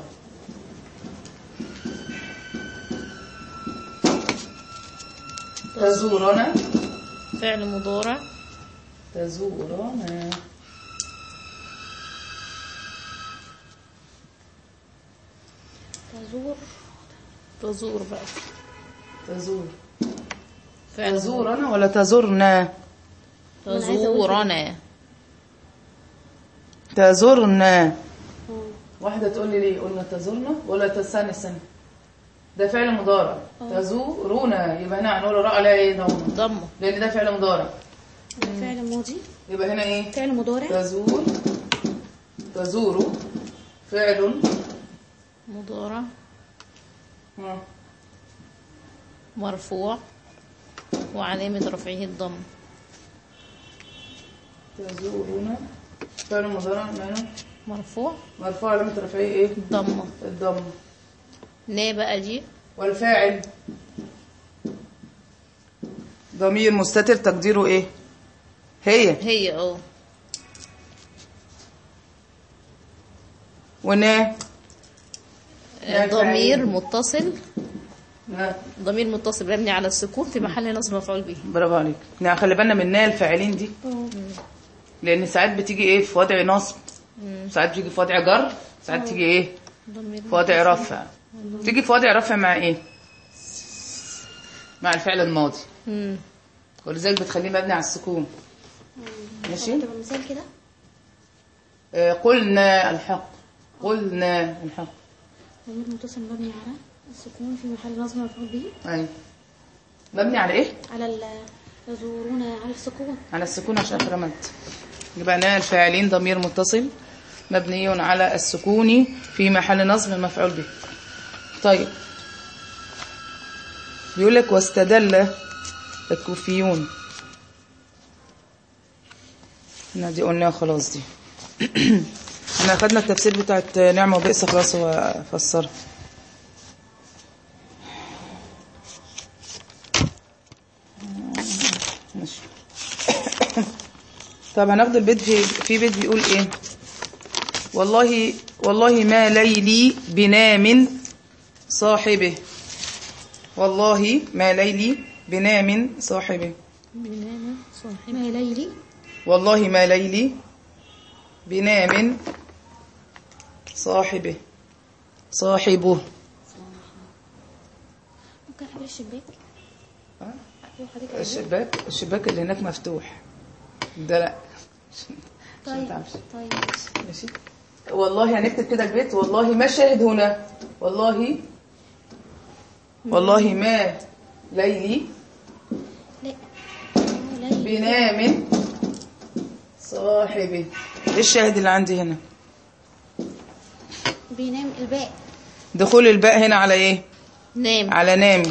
تزورنا فعل مضارع تزورنا تزور تزور بقى تزور فعل تزورنا ولا تزورنا تزورنا تزورنا واحدة تقول لي ليه قلنا تزورنا ولا تستنى استنى ده فعل مضارع تزورونا يبقى هنا هنقول راء عليها ايه ضمه ضمه لان ده فعل مضارع فعل ماضي يبقى هنا ايه فعل مضارع تزور تزور فعل مضارع ها، مرفوع وعلامة رفعه الضم تزورنا فعل مضارع ماله مرفوع مرفوع علامة رفعه ايه ضمة الضم نا بقى دي والفاعل ضمير مستتر تقديره ايه هي هي اه ونا لا ضمير فاعل. متصل ها، ضمير متصل مبني على السكون في محل نصب مفعول به برافو عليك يعني خلي بالنا من نا الفاعلين دي لان ساعات بتيجي ايه في وضع نصب ساعات بتيجي في وضع جر ساعات تيجي ايه ضمير في وضع رفع تيجي في وضع رفع مع ايه مع الفعل الماضي مم. ولذلك بتخليه مبني على السكون ماشي طب مثال كده آه، قلنا الحق قلنا الحق ضمير متصل مبني على السكون في محل نصب مفعول به ايوه مبني على ايه على ال يزورون على السكون على السكون عشان رمت يبقى انا الفاعلين ضمير متصل مبني على السكون في محل نصب مفعول به طيب بيقول لك واستدل الكوفيون احنا دي قلناها خلاص دي احنا اخدنا التفسير بتاعت نعمة وبئس خلاص هو فسرها ماشي طب هناخد البيت في في بيت بيقول ايه والله والله ما ليلي بنام صاحبه والله ما ليلي بنام صاحبه بنام صاحب ما ليلي والله ما ليلي بنام صاحبه صاحبه ممكن اقفل الشباك ها؟ أقفل حضرتك الشباك الشباك الشباك اللي هناك مفتوح ده لا طيب تعرفش. طيب ماشي. ماشي والله هنكتب كده البيت والله ما شاهد هنا والله والله ما ليلي لا ما ليلي بنام صاحبي ايه الشاهد اللي عندي هنا بينام الباء دخول الباء هنا على ايه نام على نامي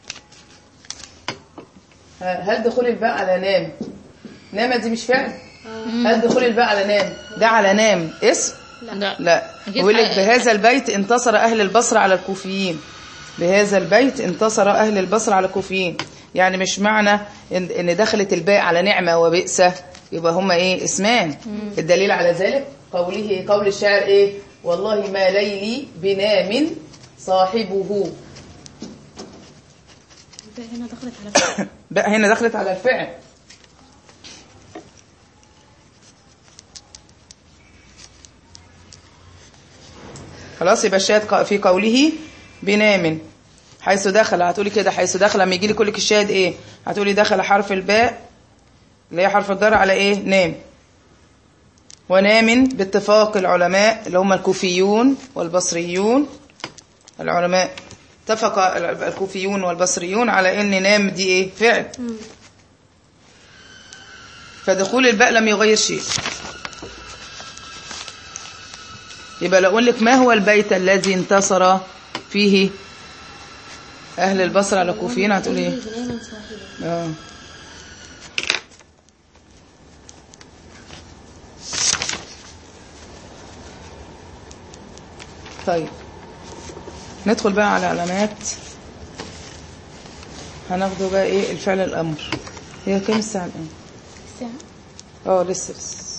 ها، هل دخول الباء على نام نام دي مش فعل هل دخول الباء على نام ده على نام اسم لا لا أكيد بيقول لك حق- بهذا البيت انتصر أهل البصرة على الكوفيين بهذا البيت انتصر أهل البصرة على الكوفيين يعني مش معنى إن, إن دخلت الباء على نعمة وبئسة يبقى هما إيه اسمان الدليل على ذلك قوله قول الشاعر إيه والله ما ليلي بنام صاحبه الباء هنا دخلت على الفعل. بقى هنا دخلت على الفعل خلاص يبقى الشاهد ق- في قوله بنام حيث دخل هتقولي كده حيث دخل لما يجي لي كلك الشاهد ايه هتقولي دخل حرف الباء اللي هي حرف الجر على ايه نام ونام باتفاق العلماء اللي هم الكوفيون والبصريون العلماء اتفق ال- الكوفيون والبصريون على ان نام دي ايه فعل فدخول الباء لم يغير شيء يبقى لو اقول لك ما هو البيت الذي انتصر فيه اهل البصره على الكوفيين هتقولي ايه بنام صاحبه اه طيب ندخل بقى على علامات هناخده بقى ايه الفعل الامر هي كام الساعه الان الساعة اه لسه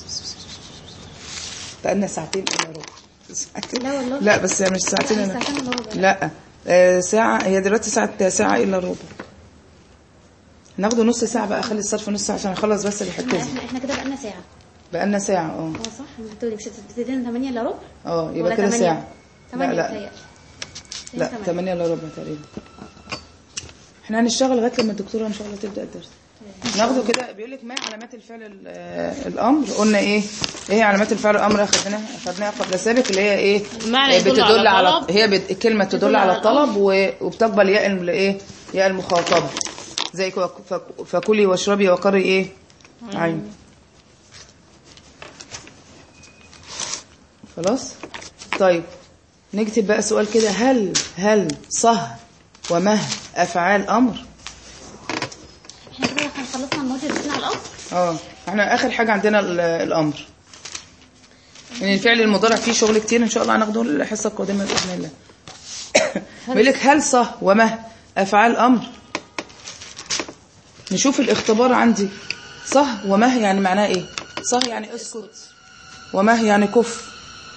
بقالنا ساعتين الا ربع ساعتين. لا والله. لا بس مش ساعتين لا، الا ساعتين إلا ربع. لا آه، ساعة هي دلوقتي ساعة ساعة إلا ربع ناخده نص ساعة بقى خلي الصرف نص ساعة عشان نخلص بس الحتة احنا دي احنا احنا كده بقالنا ساعة بقالنا ساعة اه اه صح انت بتقولي مش هتبتدينا 8 الا ربع اه ولا يبقى كده 8 ساعة 8 لا لا بتهيألي لا تمانية. 8 الا ربع تقريبا احنا هنشتغل لغايه لما الدكتوره ان شاء الله تبدا الدرس ناخده كده بيقول لك ما علامات الفعل ال- آه، الامر قلنا ايه ايه هي علامات الفعل الامر اخذناها اخذناها قبل سابق اللي هي ايه المعنى آه، يدل بتدل على على طلب. هي بت... الكلمه تدل على الطلب و... وبتقبل ياء ال- ايه ياء المخاطبه زي كو- فك- فكلي واشربي وقري ايه عين خلاص طيب نكتب بقى سؤال كده هل هل صه ومه افعال امر احنا كده احنا خلصنا الماضي رسينا على الامر اه احنا اخر حاجه عندنا ال- الامر ان الفعل المضارع فيه شغل كتير ان شاء الله هناخده الحصه القادمه باذن الله بيقول لك هل صه ومه افعال امر نشوف الاختبار عندي صه ومه يعني معناه ايه صه يعني اسكت ومه يعني كف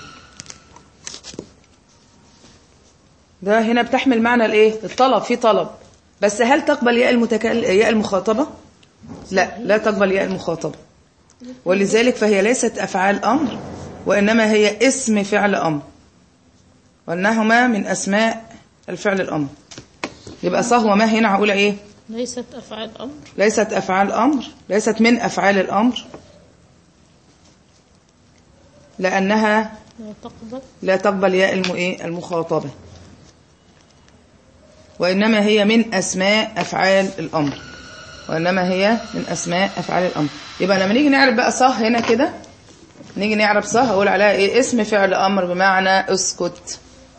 ده هنا بتحمل معنى الايه الطلب في طلب بس هل تقبل ياء المتكلم ياء المخاطبه لا لا تقبل ياء المخاطبة ولذلك فهي ليست أفعال أمر وإنما هي اسم فعل أمر وأنهما من أسماء الفعل الأمر يبقى صه وما هنا هقول إيه ليست افعال امر ليست أفعال أمر ليست من أفعال الأمر لأنها لا تقبل لا تقبل ياء الم- إيه؟ المخاطبة وإنما هي من أسماء أفعال الأمر وإنما هي من أسماء أفعال الأمر يبقى لما نيجي نعرف بقى صه هنا كده نيجي نعرف صه أقول عليها إيه اسم فعل أمر بمعنى اسكت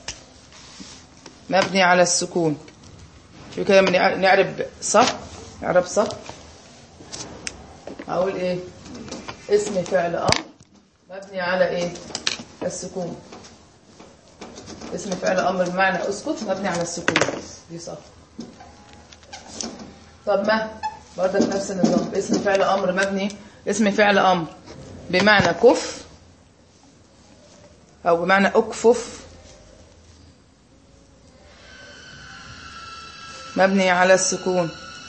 مبني على السكون شو كده من نعرف صه نعرف صه أقول إيه اسم فعل أمر مبني على إيه السكون اسم فعل امر بمعنى اسكت مبني على السكون دي صح طب ما برضك نفس النظام اسم فعل امر مبني اسم فعل امر بمعنى كف او بمعنى اكفف مبني على السكون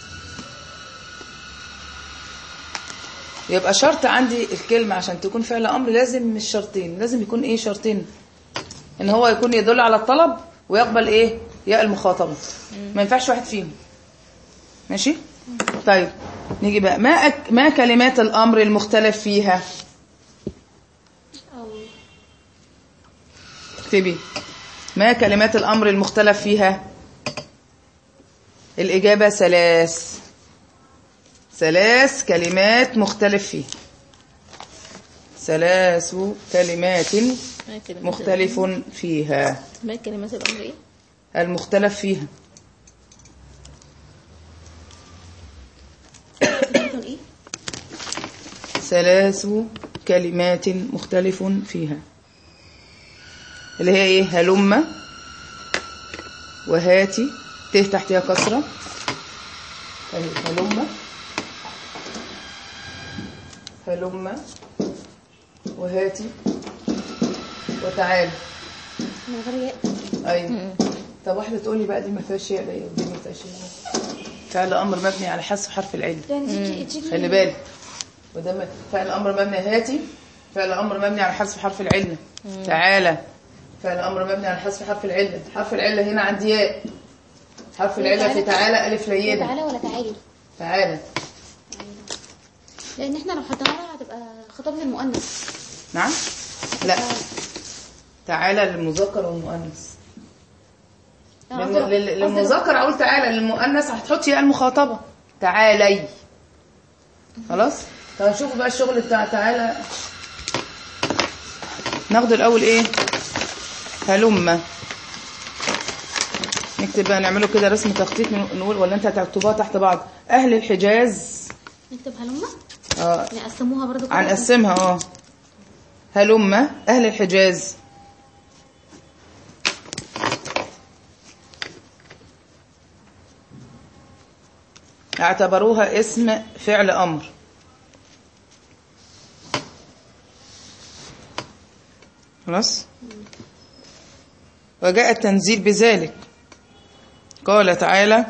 يبقى شرط عندي الكلمة عشان تكون فعل أمر لازم مش شرطين لازم يكون إيه شرطين إن هو يكون يدل على الطلب ويقبل إيه ياء المخاطبة ما ينفعش واحد فيهم ماشي طيب نيجي بقى ما أك... ما كلمات الأمر المختلف فيها او اكتبي ما كلمات الأمر المختلف فيها الإجابة ثلاث ثلاث كلمات مختلف فيها ثلاث كلمات ما كلمات مختلف فيها الأمر- ما كلمات الامر ايه المختلف فيها كلمة ايه ثلاث كلمات مختلف فيها اللي هي ايه هلم وهاتي ت تحتها كسرة أهي هلم هلم وهاتي وتعالى من غير ياء ايوه طب واحده تقول لي بقى دي ما فيهاش ياء ليه ودي ما فيهاش ياء فعل امر مبني على حذف حرف العله يعني تيجي تيجي خلي بالك وده م- فعل امر مبني هاتي فعل امر مبني على حذف حرف العله تعالى فعل امر مبني على حذف حرف العله حرف العله هنا عندي ياء حرف العله في تعالى الف لينه تعالى ولا تعالي تعالى لان احنا لو حطيناها هتبقى خطاب للمؤنث نعم لا تعالى للمذكر والمؤنث آه، للم- قصدي- لل- قصدي- للمذكر اقول تعالى للمؤنث هتحط ياء المخاطبه تعالي خلاص طب نشوف بقى الشغل بتاع تعالى ناخده الاول ايه هلم نكتب بقى نعمله كده رسم تخطيط من- نقول ولا انت هتكتبوها تحت بعض اهل الحجاز نكتب هلمة اه نقسموها برضو كده. هنقسمها اه هلم اهل الحجاز اعتبروها اسم فعل امر خلاص وجاء التنزيل بذلك قال تعالى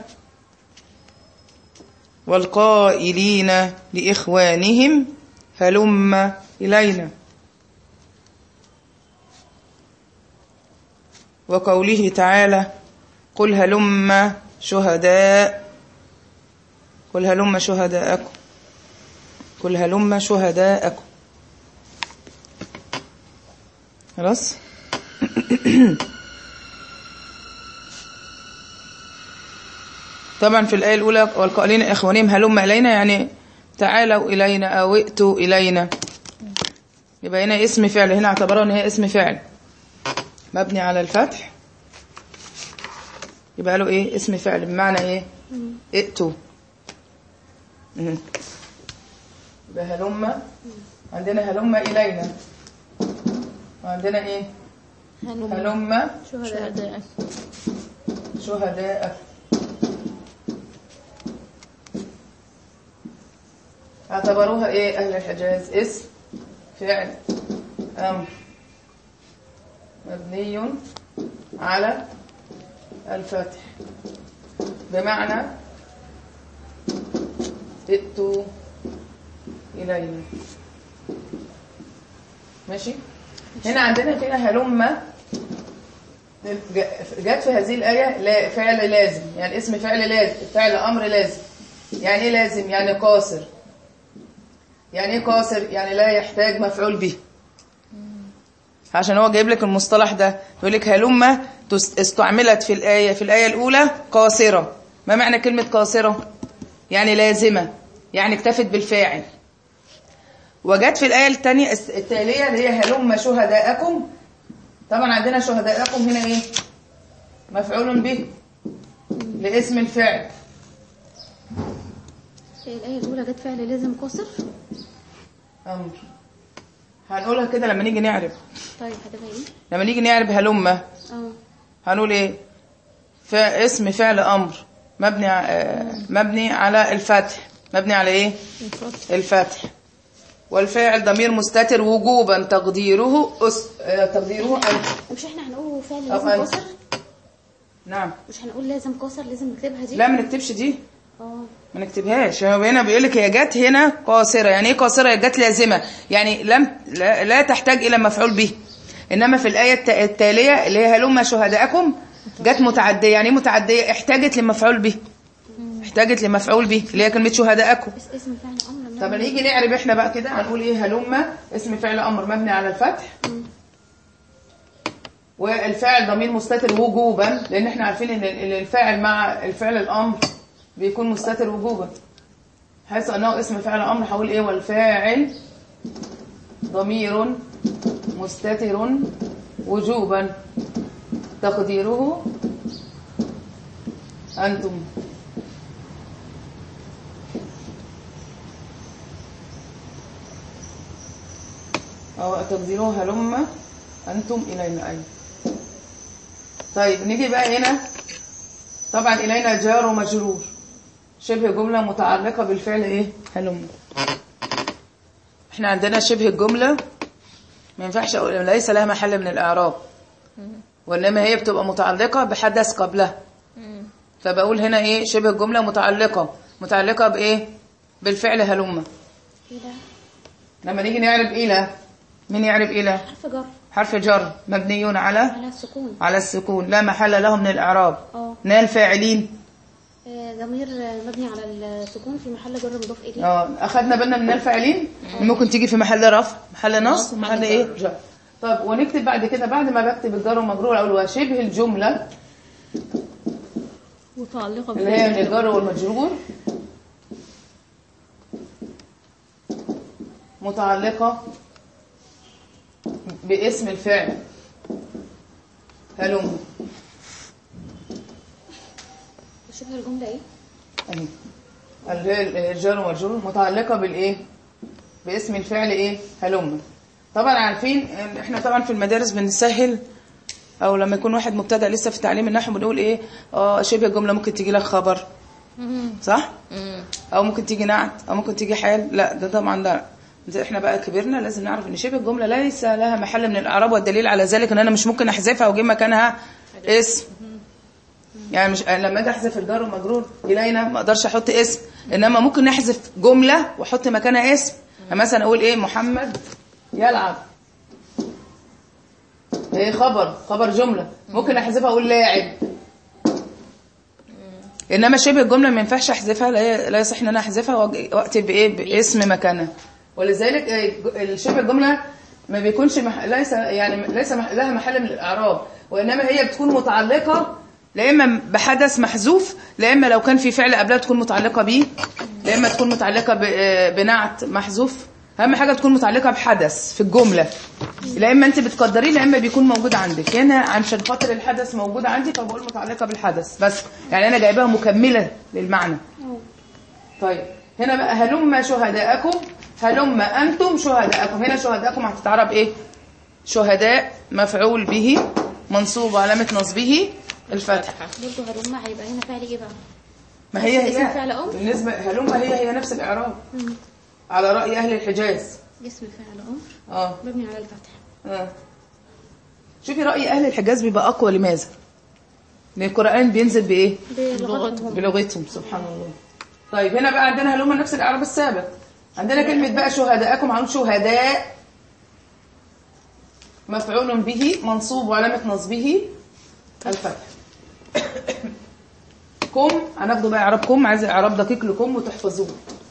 والقائلين لإخوانهم هلم إلينا وقوله تعالى قل هلم شهداء قل هلم شهداءكم قل هلم شهداءكم خلاص طبعا في الآية الأولى والقائلين إخوانهم هلم إلينا يعني تعالوا إلينا أو ائتوا إلينا يبقى هنا اسم فعل هنا اعتبروا ان هي اسم فعل مبني على الفتح يبقى له ايه اسم فعل بمعنى ايه ائتوا مم. يبقى هلم عندنا هلم إلينا وعندنا ايه هلم هلم شهداء شهداء اعتبروها ايه اهل الحجاز اسم فعل امر مبني على الفتح بمعنى ائتوا الينا ماشي هنا عندنا كده هلم جت في هذه الآية لا فعل لازم يعني اسم فعل لازم فعل أمر لازم يعني ايه لازم يعني قاصر يعني ايه قاصر يعني لا يحتاج مفعول به عشان هو جايب لك المصطلح ده يقول لك هلم تس- استعملت في الآية في الآية الأولى قاصرة ما معنى كلمة قاصرة يعني لازمة يعني اكتفت بالفاعل وجت في الآية الثانية التالية اللي هي هلم شهداءكم طبعا عندنا شهداءكم هنا ايه مفعول به لاسم الفعل الآية الأولى جت فعل لازم قاصر امر هنقولها كده لما نيجي نعرف طيب هتبقى ايه؟ لما نيجي نعرف هلم اه هنقول ايه فاسم فعل امر مبني ع- آه، مبني على الفتح مبني على ايه الفتح والفاعل ضمير مستتر وجوبا تقديره أس... آه، تقديره انت مش احنا هنقول فعل أو لازم أنت. قاصر؟ نعم مش هنقول لازم قاصر لازم نكتبها دي؟ لا ما نكتبش دي اه ما نكتبهاش هو هنا بيقول لك هي جت هنا قاصره يعني ايه قاصره هي جت لازمه يعني لم لا, لا تحتاج الى مفعول به انما في الايه الت- التاليه اللي هي هلم شهداءكم جت متعديه يعني ايه متعديه احتاجت لمفعول به احتاجت لمفعول به اللي هي كلمه شهداءكم بس اسم فعل أمر طب نيجي نعرب احنا بقى كده هنقول ايه هلم اسم فعل امر مبني على الفتح والفاعل ضمير مستتر وجوبا لان احنا عارفين ان ال- الفاعل مع الفعل الامر بيكون مستتر وجوبا حيث انه اسم فعل امر هقول ايه والفاعل ضمير مستتر وجوبا تقديره انتم أو تقديره هلم أنتم إلينا أي طيب نيجي بقى هنا طبعا إلينا جار ومجرور شبه جملة متعلقة بالفعل إيه هلم إحنا عندنا شبه الجملة ما ينفعش أقول ليس لها محل من الإعراب وإنما هي بتبقى متعلقة بحدث قبلها فبقول هنا إيه شبه الجملة متعلقة متعلقة بإيه بالفعل هلم ايه ده؟ لما نيجي نعرف إلى مين يعرف إلى حرف جر حرف جر مبني على على السكون على السكون لا محل له من الإعراب اه نال فاعلين آه، ضمير آه، مبني على السكون في محل جر مضاف إليه اه اخدنا بالنا من الفاعلين ممكن تيجي في محل رفع محل نصب نصب، محل محل ايه جر. جر طب ونكتب بعد كده بعد ما بكتب الجر والمجرور اقول وشبه الجمله متعلقة اللي هي من الجر والمجرور متعلقه باسم الفعل هلم شبه الجملة ايه؟ اهي اللي هي الجار والمجرور متعلقه بالايه باسم الفعل ايه هلم طبعا عارفين إن احنا طبعا في المدارس بنسهل او لما يكون واحد مبتدئ لسه في تعليم النحو بنقول ايه اه شبه الجمله ممكن تيجي لك خبر صح او ممكن تيجي نعت او ممكن تيجي حال لا ده طبعا لا ده احنا بقى كبرنا لازم نعرف ان شبه الجمله ليس لها محل من الاعراب والدليل على ذلك ان انا مش ممكن احذفها واجيب مكانها اسم يعني مش لما اجي احذف الجار والمجرور الينا ما اقدرش احط اسم انما ممكن احذف جمله واحط مكانها اسم يعني مثلا اقول ايه محمد يلعب ايه خبر خبر جمله ممكن احذفها اقول لاعب انما شبه الجمله ما ينفعش احذفها لا لا يصح ان انا احذفها وأج- واكتب بايه باسم مكانها ولذلك آه، شبه الجمله ما بيكونش مح... ليس يعني ليس مح... لها محل من الاعراب وانما هي بتكون متعلقه لا اما بحدث محذوف لا اما لو كان في فعل قبلها تكون متعلقه بيه لا اما تكون متعلقه ب... آه، بنعت محذوف اهم حاجه تكون متعلقه بحدث في الجمله لا اما انت بتقدريه لا اما بيكون موجود عندك هنا عشان خاطر الحدث موجود عندي فبقول متعلقه بالحدث بس يعني انا جايباها مكمله للمعنى طيب هنا بقى هلم شهداءكم هلم انتم شهداءكم هنا شهداءكم هتتعرب ايه شهداء مفعول به منصوب علامه نصبه الفتحه برضه هلم هيبقى هنا فعل ايه بقى ما هي اسم هي فعل أمر؟ بالنسبه هلم هي هي نفس الاعراب على راي اهل الحجاز اسم فعل امر اه مبني على الفتح آه. شوفي رأي أهل الحجاز بيبقى أقوى لماذا؟ لأن القرآن بينزل بإيه؟ بلغتهم بلغتهم سبحان الله طيب هنا بقى عندنا هلوم نفس الإعراب السابق عندنا كلمة بقى شهداءكم هنقول شهداء مفعول به منصوب وعلامة نصبه الفتح كم هناخده بقى إعراب كم عايز إعراب دقيق لكم وتحفظوه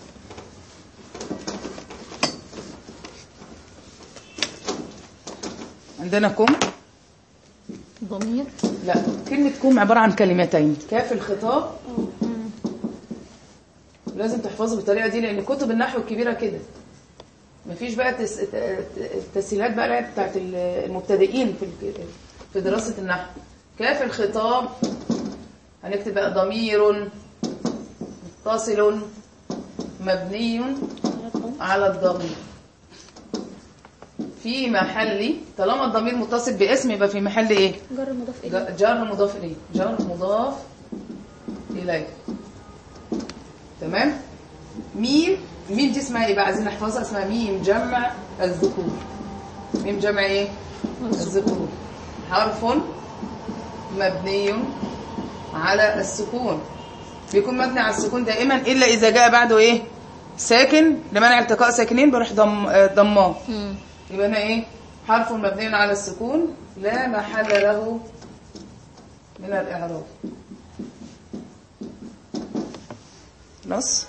عندنا كم ضمير لا كلمة كم عبارة عن كلمتين كاف الخطاب لازم تحفظه بالطريقة دي لأن كتب النحو الكبيرة كده مفيش بقى تس... ت- ت- التسهيلات بقى اللي هي بتاعت المبتدئين في ال- في دراسة النحو كاف الخطاب هنكتب بقى ضمير متصل مبني على الضمير في محل طالما الضمير متصل باسم يبقى في محل ايه جر مضاف اليه ج- جار مضاف اليه جار مضاف اليه تمام ميم ميم دي اسمها ايه بقى عايزين نحفظها اسمها ميم جمع الذكور ميم جمع ايه الذكور حرف مبني على السكون بيكون مبني على السكون دائما الا اذا جاء بعده ايه ساكن لمنع التقاء ساكنين بروح ضم آه، ضماه مم. يبقى هنا ايه حرف مبني على السكون لا محل له من الاعراب خلاص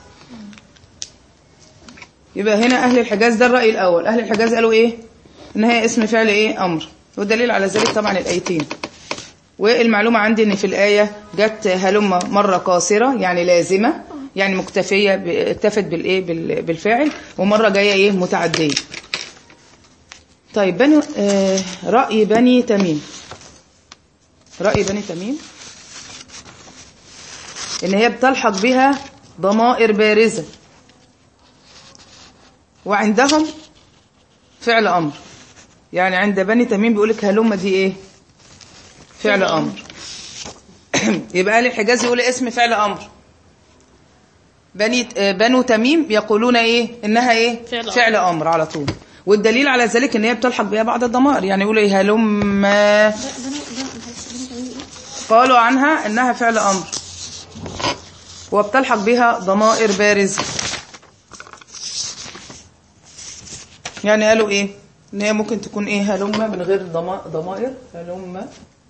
يبقى هنا اهل الحجاز ده الراي الاول اهل الحجاز قالوا ايه ان هي اسم فعل ايه امر والدليل على ذلك طبعا الايتين والمعلومه عندي ان في الايه جت هلم مره قاصره يعني لازمه يعني مكتفيه ب- اكتفت بالايه بال- بالفاعل ومره جايه ايه متعديه طيب بنو آه رأي بني تميم رأي بني تميم إن هي بتلحق بها ضمائر بارزة وعندهم فعل أمر يعني عند بني تميم بيقولك هلومة دي إيه فعل أمر يبقى أهل الحجاز يقول اسم فعل أمر بني آه، بنو تميم يقولون ايه انها ايه فعل أمر. فعل امر على طول والدليل على ذلك ان هي بتلحق بها بعض الضمائر يعني يقولوا ايه هلم بنو بنو معلش بنو تميم ايه قالوا عنها انها فعل امر وبتلحق بها ضمائر بارزه يعني قالوا ايه ان هي ممكن تكون ايه هلم من غير ضما- ضمائر هلم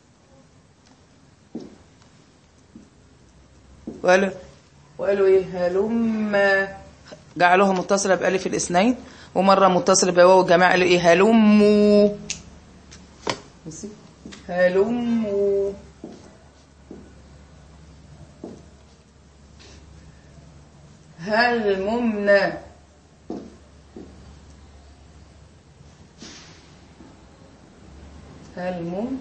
وقالوا وقالوا ايه هلم جعلوها متصله بالف الاثنين ومره متصله بواو الجماعه قالوا ايه هلموا بصي هلموا هل ممنا هل مم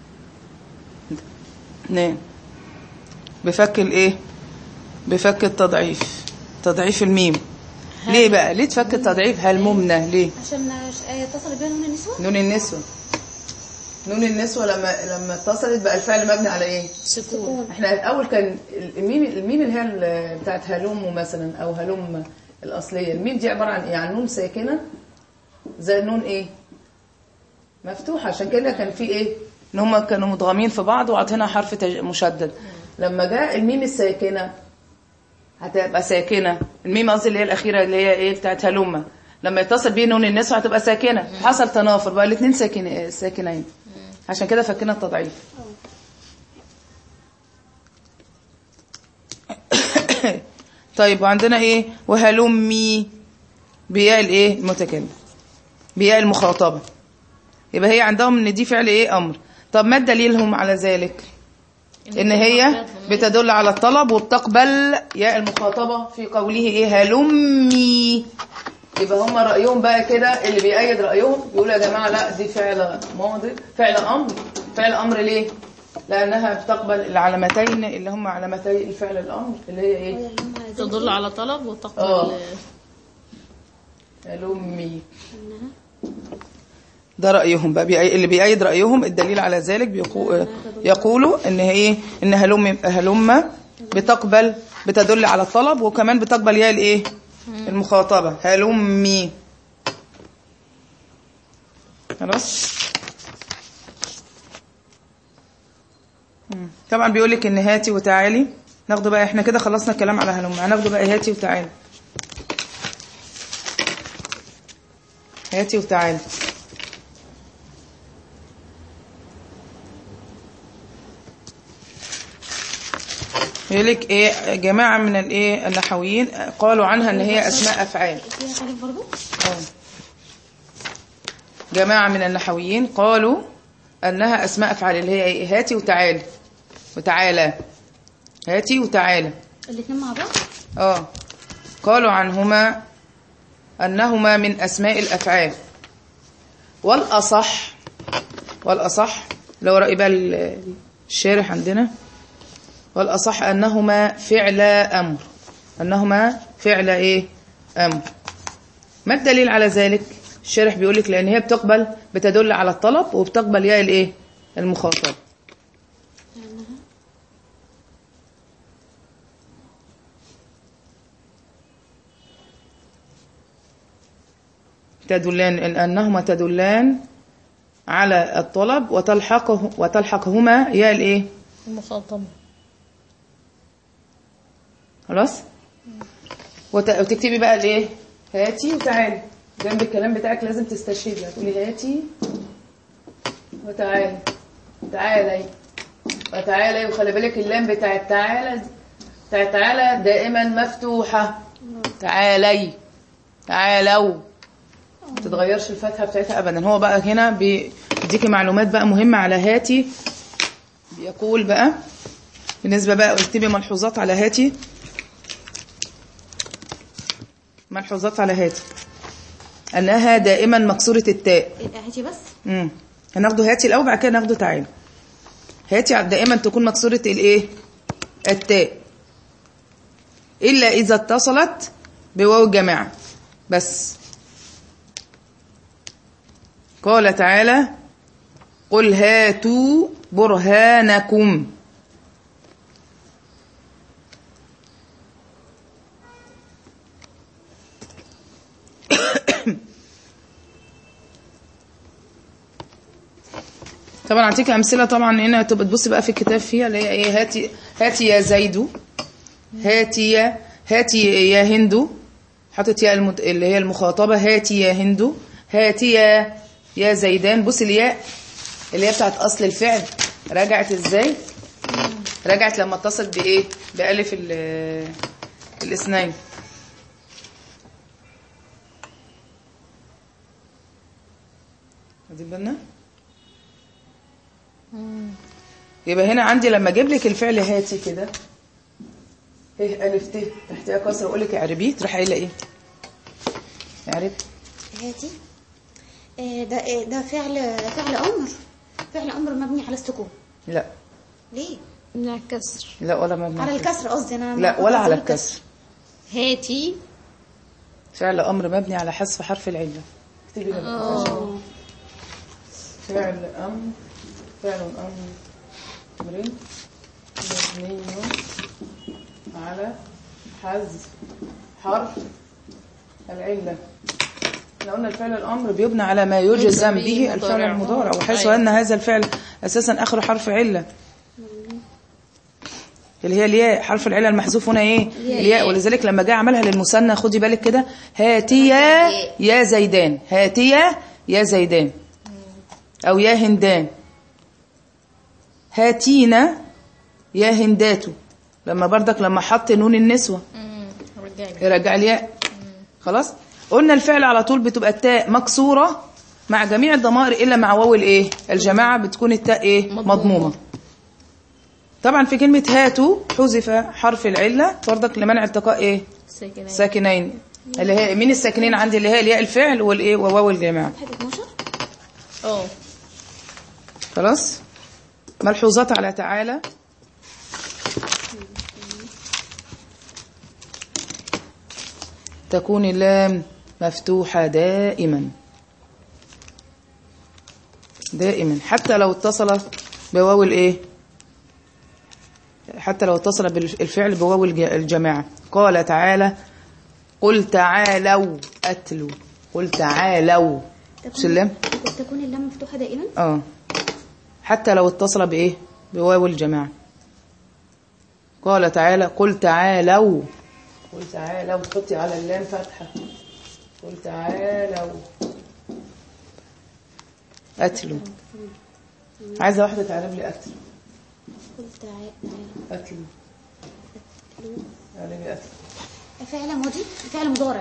نعم بفك الايه بفك التضعيف تضعيف الميم ليه بقى ليه تفك التضعيف هل ممنا ليه عشان آه، يتصل بها نون النسوة نون النسوة نون النسوة لما لما اتصلت بقى الفعل مبني على ايه سكون احنا الاول كان الميم الميم اللي هي ال- بتاعت هلم مثلا او هلم الاصليه الميم دي عباره عن ايه عن نون ساكنه زي النون ايه مفتوحه عشان كده كان في ايه ان هم كانوا مدغمين في بعض وعطينا حرف تج- مشدد لما جاء الميم الساكنه هتبقى ساكنه الميم قصدي اللي هي الاخيره اللي هي ايه بتاعت هلمه لما يتصل بيه نون النسوة هتبقى ساكنه حصل تنافر بقى الاثنين ساكن ساكنين عشان كده فكنا التضعيف طيب وعندنا ايه وهلمي بياء الايه المتكلم بياء المخاطبة يبقى هي عندهم ان دي فعل ايه امر طب ما دليلهم على ذلك ان هي بتدل على الطلب وبتقبل ياء المخاطبة في قوله ايه هلمي يبقى هم رأيهم بقى كده اللي بيأيد رأيهم بيقولوا يا جماعة لا دي فعل ماضي فعل أمر فعل أمر ليه؟ لأنها بتقبل العلامتين اللي هم علامتي الفعل الأمر اللي هي إيه؟ تدل على طلب وتقبل آه. هلمي ده رأيهم بقى بيأي... اللي بيأيد رأيهم الدليل على ذلك بيقو... يقولوا ان هي ان هلم هلم بتقبل بتدل على الطلب وكمان بتقبل يا الايه المخاطبة هلمي خلاص مم. طبعا بيقول لك ان هاتي وتعالي ناخده بقى احنا كده خلصنا الكلام على هلم هناخده بقى هاتي وتعالي هاتي وتعالي يقول لك ايه جماعه من الايه النحويين قالوا عنها ان هي اسماء افعال فيها ألف برضو آه. جماعه من النحويين قالوا انها اسماء افعال اللي هي ايه هاتي وتعالي وتعالى هاتي وتعالى الاتنين مع بعض اه قالوا عنهما أنهما من أسماء الأفعال والأصح والأصح لو رأي بقى ال- الشارح عندنا والأصح أنهما فعل أمر أنهما فعل إيه أمر ما الدليل على ذلك الشارح بيقول لك لأن هي بتقبل بتدل على الطلب وبتقبل يا الإيه المخاطب تدلان أنهما تدلان على الطلب وتلحقه وتلحقهما يا الايه المخاطبة خلاص وت- وتكتبي بقى الايه هاتي وتعالي جنب الكلام بتاعك لازم تستشهدي هتقولي هاتي وتعالي تعالي وتعالي وخلي بالك اللام بتاعت تعالى بتاعت تعالى دائما مفتوحة تعالي تعالوا ما تتغيرش الفتحة بتاعتها ابدا هو بقى هنا بيديكي معلومات بقى مهمة على هاتي بيقول بقى بالنسبة بقى اكتبي ملحوظات على هاتي ملحوظات على هاتي أنها دائما مكسورة التاء يبقى هاتي بس امم هناخده هاتي الأول بعد كده ناخده تعالى هاتي دائما تكون مكسورة الإيه التاء إلا إذا اتصلت بواو الجماعة بس قال تعالى قل هاتوا برهانكم طبعا اعطيك امثله طبعا هنا تبقى تبصي بقى في الكتاب فيها اللي هي ايه هاتي هاتي يا زيد هاتي يا هاتي يا هند حطت يا المت... اللي هي المخاطبه هاتي يا هند هاتي يا يا زيدان بصي الياء اللي هي بتاعت اصل الفعل رجعت ازاي رجعت لما اتصلت بايه بالف ال- الاثنين واخدين بالنا يبقى هنا عندي لما اجيب لك الفعل هاتي كده ايه الف ت تحتها كسره واقول لك اعربيه تروح قايله ايه اعرب هاتي آه، ده آه، ده فعل فعل امر فعل امر مبني على السكون لا ليه من الكسر لا ولا مبني على الكسر قصدي انا لا ولا على الكسر هاتي فعل امر مبني على حذف حرف العله اكتبي ده فعل امر فعل امر امر مبني على حذف حرف العله احنا قلنا الفعل الامر بيبنى على ما يجزم به الفعل مضارع. المضارع وحيث أيوة. ان هذا الفعل اساسا اخره حرف عله اللي هي الياء حرف العله المحذوف هنا ايه الياء ولذلك لما جاء عملها للمثنى خدي بالك كده هاتيا يا زيدان هاتيا يا زيدان او يا هندان هاتينا يا هنداتو لما بردك لما حط نون النسوه رجعنا يرجع الياء خلاص قلنا الفعل على طول بتبقى التاء مكسوره مع جميع الضمائر الا مع واو الايه الجماعه بتكون التاء ايه مضمومة. مضمومه طبعا في كلمه هاتوا حذف حرف العله برضك لمنع التقاء ايه ساكنين ساكنين اللي هي مين الساكنين عندي اللي هي الياء الفعل والايه وواو الجماعه واحد 12 اه خلاص ملحوظات على تعالى تكون اللام مفتوحة دائما دائما حتى لو اتصل بواو الايه حتى لو اتصل بالفعل بواو الج- الجماعة قال تعالى قل تعالوا أتلوا قل تعالوا مش اللام تكون اللام مفتوحة دائما اه حتى لو اتصل بايه بواو الجماعه قال تعالى قل تعالوا قل تعالوا تحطي على اللام فتحه قل تعالوا اتلوا عايزه واحده تعرف لي اتلوا قلت تعالى تعالى. اتلوا تعالى لي اتلوا فعل ماضي فعل مضارع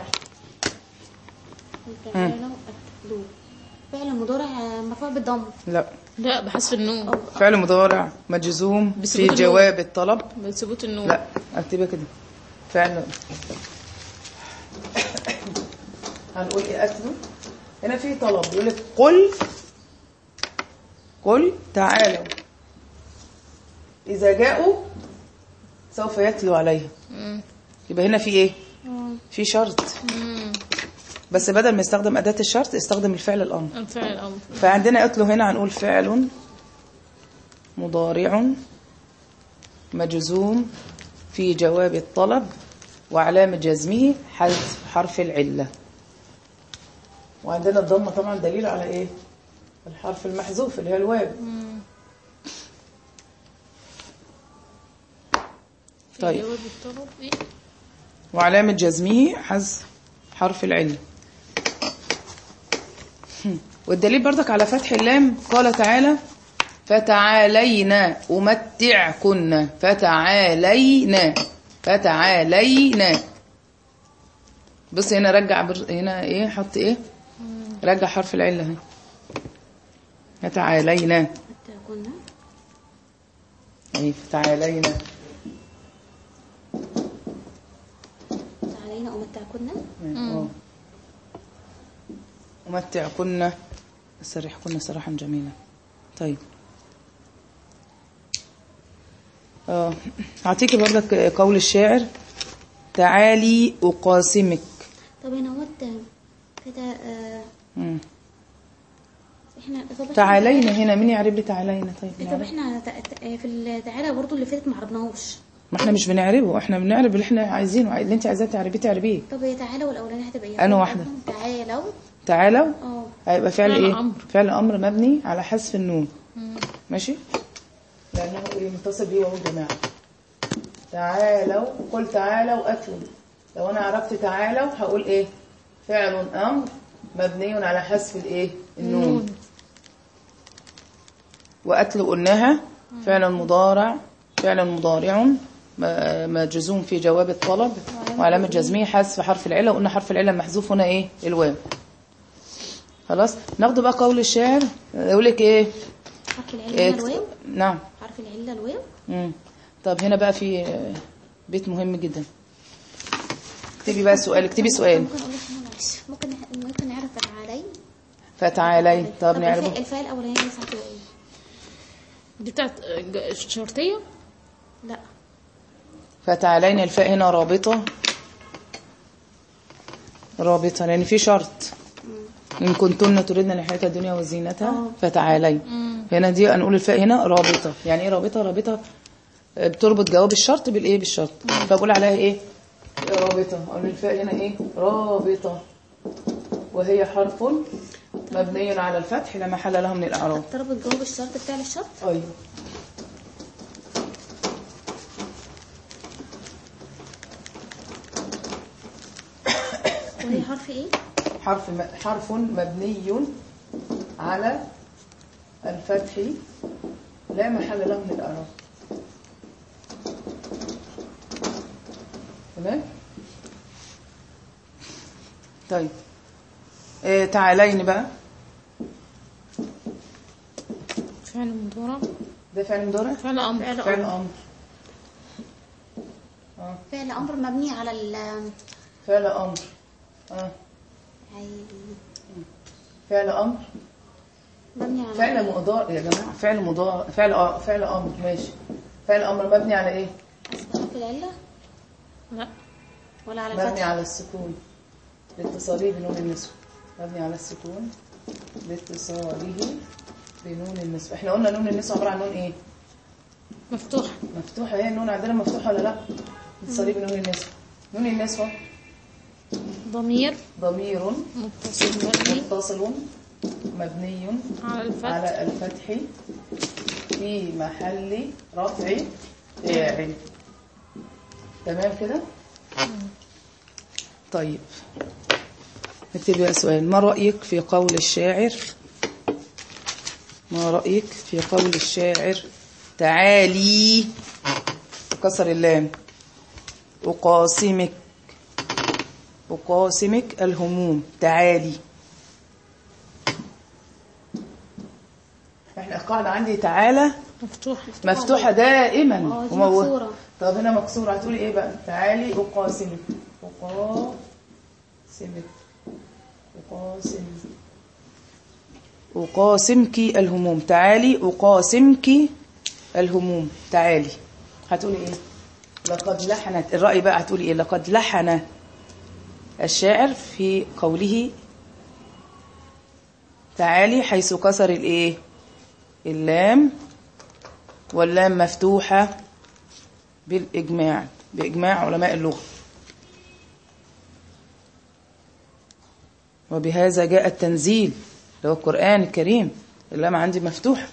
قلت تعالى أتلو. فعل مضارع آه، مرفوع بالضم لا لا بحذف النون فعل مضارع مجزوم في بثبوت النون. جواب الطلب بثبوت النون لا اكتبها كده فعلا هنقول ايه اتلو هنا في طلب يقول لك قل قل تعالوا اذا جاءوا سوف يتلو عليهم مم. يبقى هنا في ايه في شرط مم. بس بدل ما يستخدم اداه الشرط استخدم الفعل الامر الفعل الامر فعندنا اتلو هنا هنقول فعل مضارع مجزوم في جواب الطلب وعلامة جزمه حذف حرف العلة وعندنا الضمة طبعا دليل على ايه الحرف المحذوف اللي هي الواو طيب جواب الطلب ايه وعلامة جزمه حذف حرف العلة هم. والدليل برضك على فتح اللام قال تعالى فتعالينا أمتعكن فتعالينا فتعالينا بص هنا رجع بر... هنا ايه حط ايه رجع حرف العلة اهي فتعالينا حتى كنا ايه فتعالينا تعالينا أمتعكن اه أمتعكن سرحكن سراحا جميلا طيب اه هعطيكي برضك قول الشاعر تعالي أقاسمك طب هنا هوت كده آه، مم. احنا طب إحنا- تعالينا هنا مين يعرب لي تعالينا طيب طب نعرب. احنا ت- ت- في التعالى برضو اللي فاتت ما عربناهوش ما احنا مش بنعربه احنا بنعرب اللي احنا عايزينه اللي انت عايزاه تعربيه تعربيه طب هي تعالى والاولانيه هتبقى ايه أنا واحدة. تعالوا تعالوا اه هيبقى فعل فعل ايه أمر. فعل امر مبني على حذف النون ماشي لانه ايه متصل بيه واو الجماعه تعالوا قل تعالوا اتلوا لو انا عرفت تعالوا هقول ايه فعل امر مبني على حذف الايه النون واتلو قلناها فعل مضارع فعل مضارع م- مجزوم في جواب الطلب وعلامة جزمه حذف حرف العلة وقلنا حرف العلة محذوف هنا ايه الواو خلاص ناخد بقى قول الشاعر يقول لك ايه, حرف إيه العله الواو نعم حرف العله الواو مم. طب هنا بقى في آه، بيت مهم جدا اكتبي بقى سؤال اكتبي سؤال ممكن اقول لك هنا معلش ممكن ممكن نعرف تعالي فتعالي طب نعرفه الفاء الفاء الاولانيه دي ساعتها ايه دي بتاعت ج- شرطية لا فتعالين الفاء هنا رابطة رابطة لأن في شرط إن كنتن تردن الحياة الدنيا وزينتها فتعالي هنا دي هنقول الفاء هنا رابطة يعني إيه رابطة رابطة آه، بتربط جواب الشرط بالإيه بالشرط فبقول عليها إيه رابطة أقول الفاء هنا إيه رابطة وهي حرف مبني على الفتح لا محل له من الإعراب تربط جواب الشرط بتاع الشرط أيوه وهي حرف ايه حرف م- حرف مبني على الفتح لا محل له من الإعراب تمام طيب آه تعالين بقى فعل مضارع ده فعل مضارع فعل امر فعل فعل أمر. امر اه فعل أمر مبني على ال فعل امر اه هي- فعل امر مبني على فعل مضارع يا جماعه فعل مضارع فعل آه فعل امر ماشي فعل امر مبني على ايه أسباب العلة لا ولا على مبني الفتح على السكون لاتصاله بنون النسوة مبني على السكون لاتصاله بنون النسوة احنا قلنا نون النسوة عبارة عن نون ايه مفتوح مفتوحة هي النون عندنا مفتوحة ولا لا لاتصاله بنون النسوة نون النسوة ضمير ضمير متصل مبني متصل مبني على الفتح على الفتح في محل رفع فاعل تمام كده طيب نكتب بقى سؤال ما رأيك في قول الشاعر ما رأيك في قول الشاعر تعالي كسر اللام أقاسمك أقاسمك الهموم تعالي احنا القاعدة عندي تعالى مفتوح مفتوحة دائما اه دي ومو- مكسورة. طب هنا مكسورة هتقولي ايه بقى تعالي أقاسمك أقاسمك أقاسم أقاسمك الهموم تعالي أقاسمك الهموم تعالي هتقولي ايه لقد لحنت الرأي بقى هتقولي ايه لقد لحن الشاعر في قوله تعالي حيث كسر الايه اللام واللام مفتوحة بالإجماع بإجماع علماء اللغة وبهذا جاء التنزيل اللي هو القرآن الكريم اللام عندي مفتوحة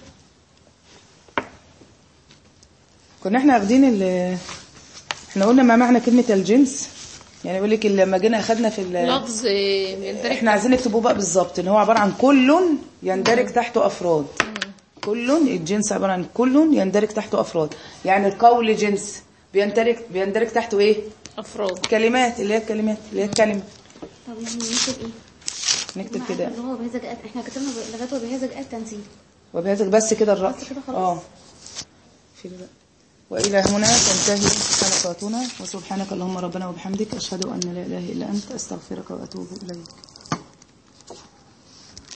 كنا احنا واخدين ال احنا قلنا ما معنى كلمة الجنس يعني يقول لك لما جينا اخدنا في ال- لفظ يندرج احنا عايزين نكتبوه بقى بالظبط ان هو عباره عن كل يندرج تحته افراد كل الجنس عباره عن كل يندرج تحته افراد يعني القول جنس بيندرج بيندرج تحته ايه افراد كلمات اللي هي الكلمات اللي هي الكلمه طب يعني نكتب ايه؟ نكتب مع كده اللي هو بهذا جاء احنا كتبنا ب- لغايه وبهذا جاء التنزيل وبهذا بس كده الرأي بس كده خلاص. اه في بقى. وإلى هنا تنتهي حلقاتنا وسبحانك اللهم ربنا وبحمدك أشهد أن لا إله إلا أنت أستغفرك وأتوب إليك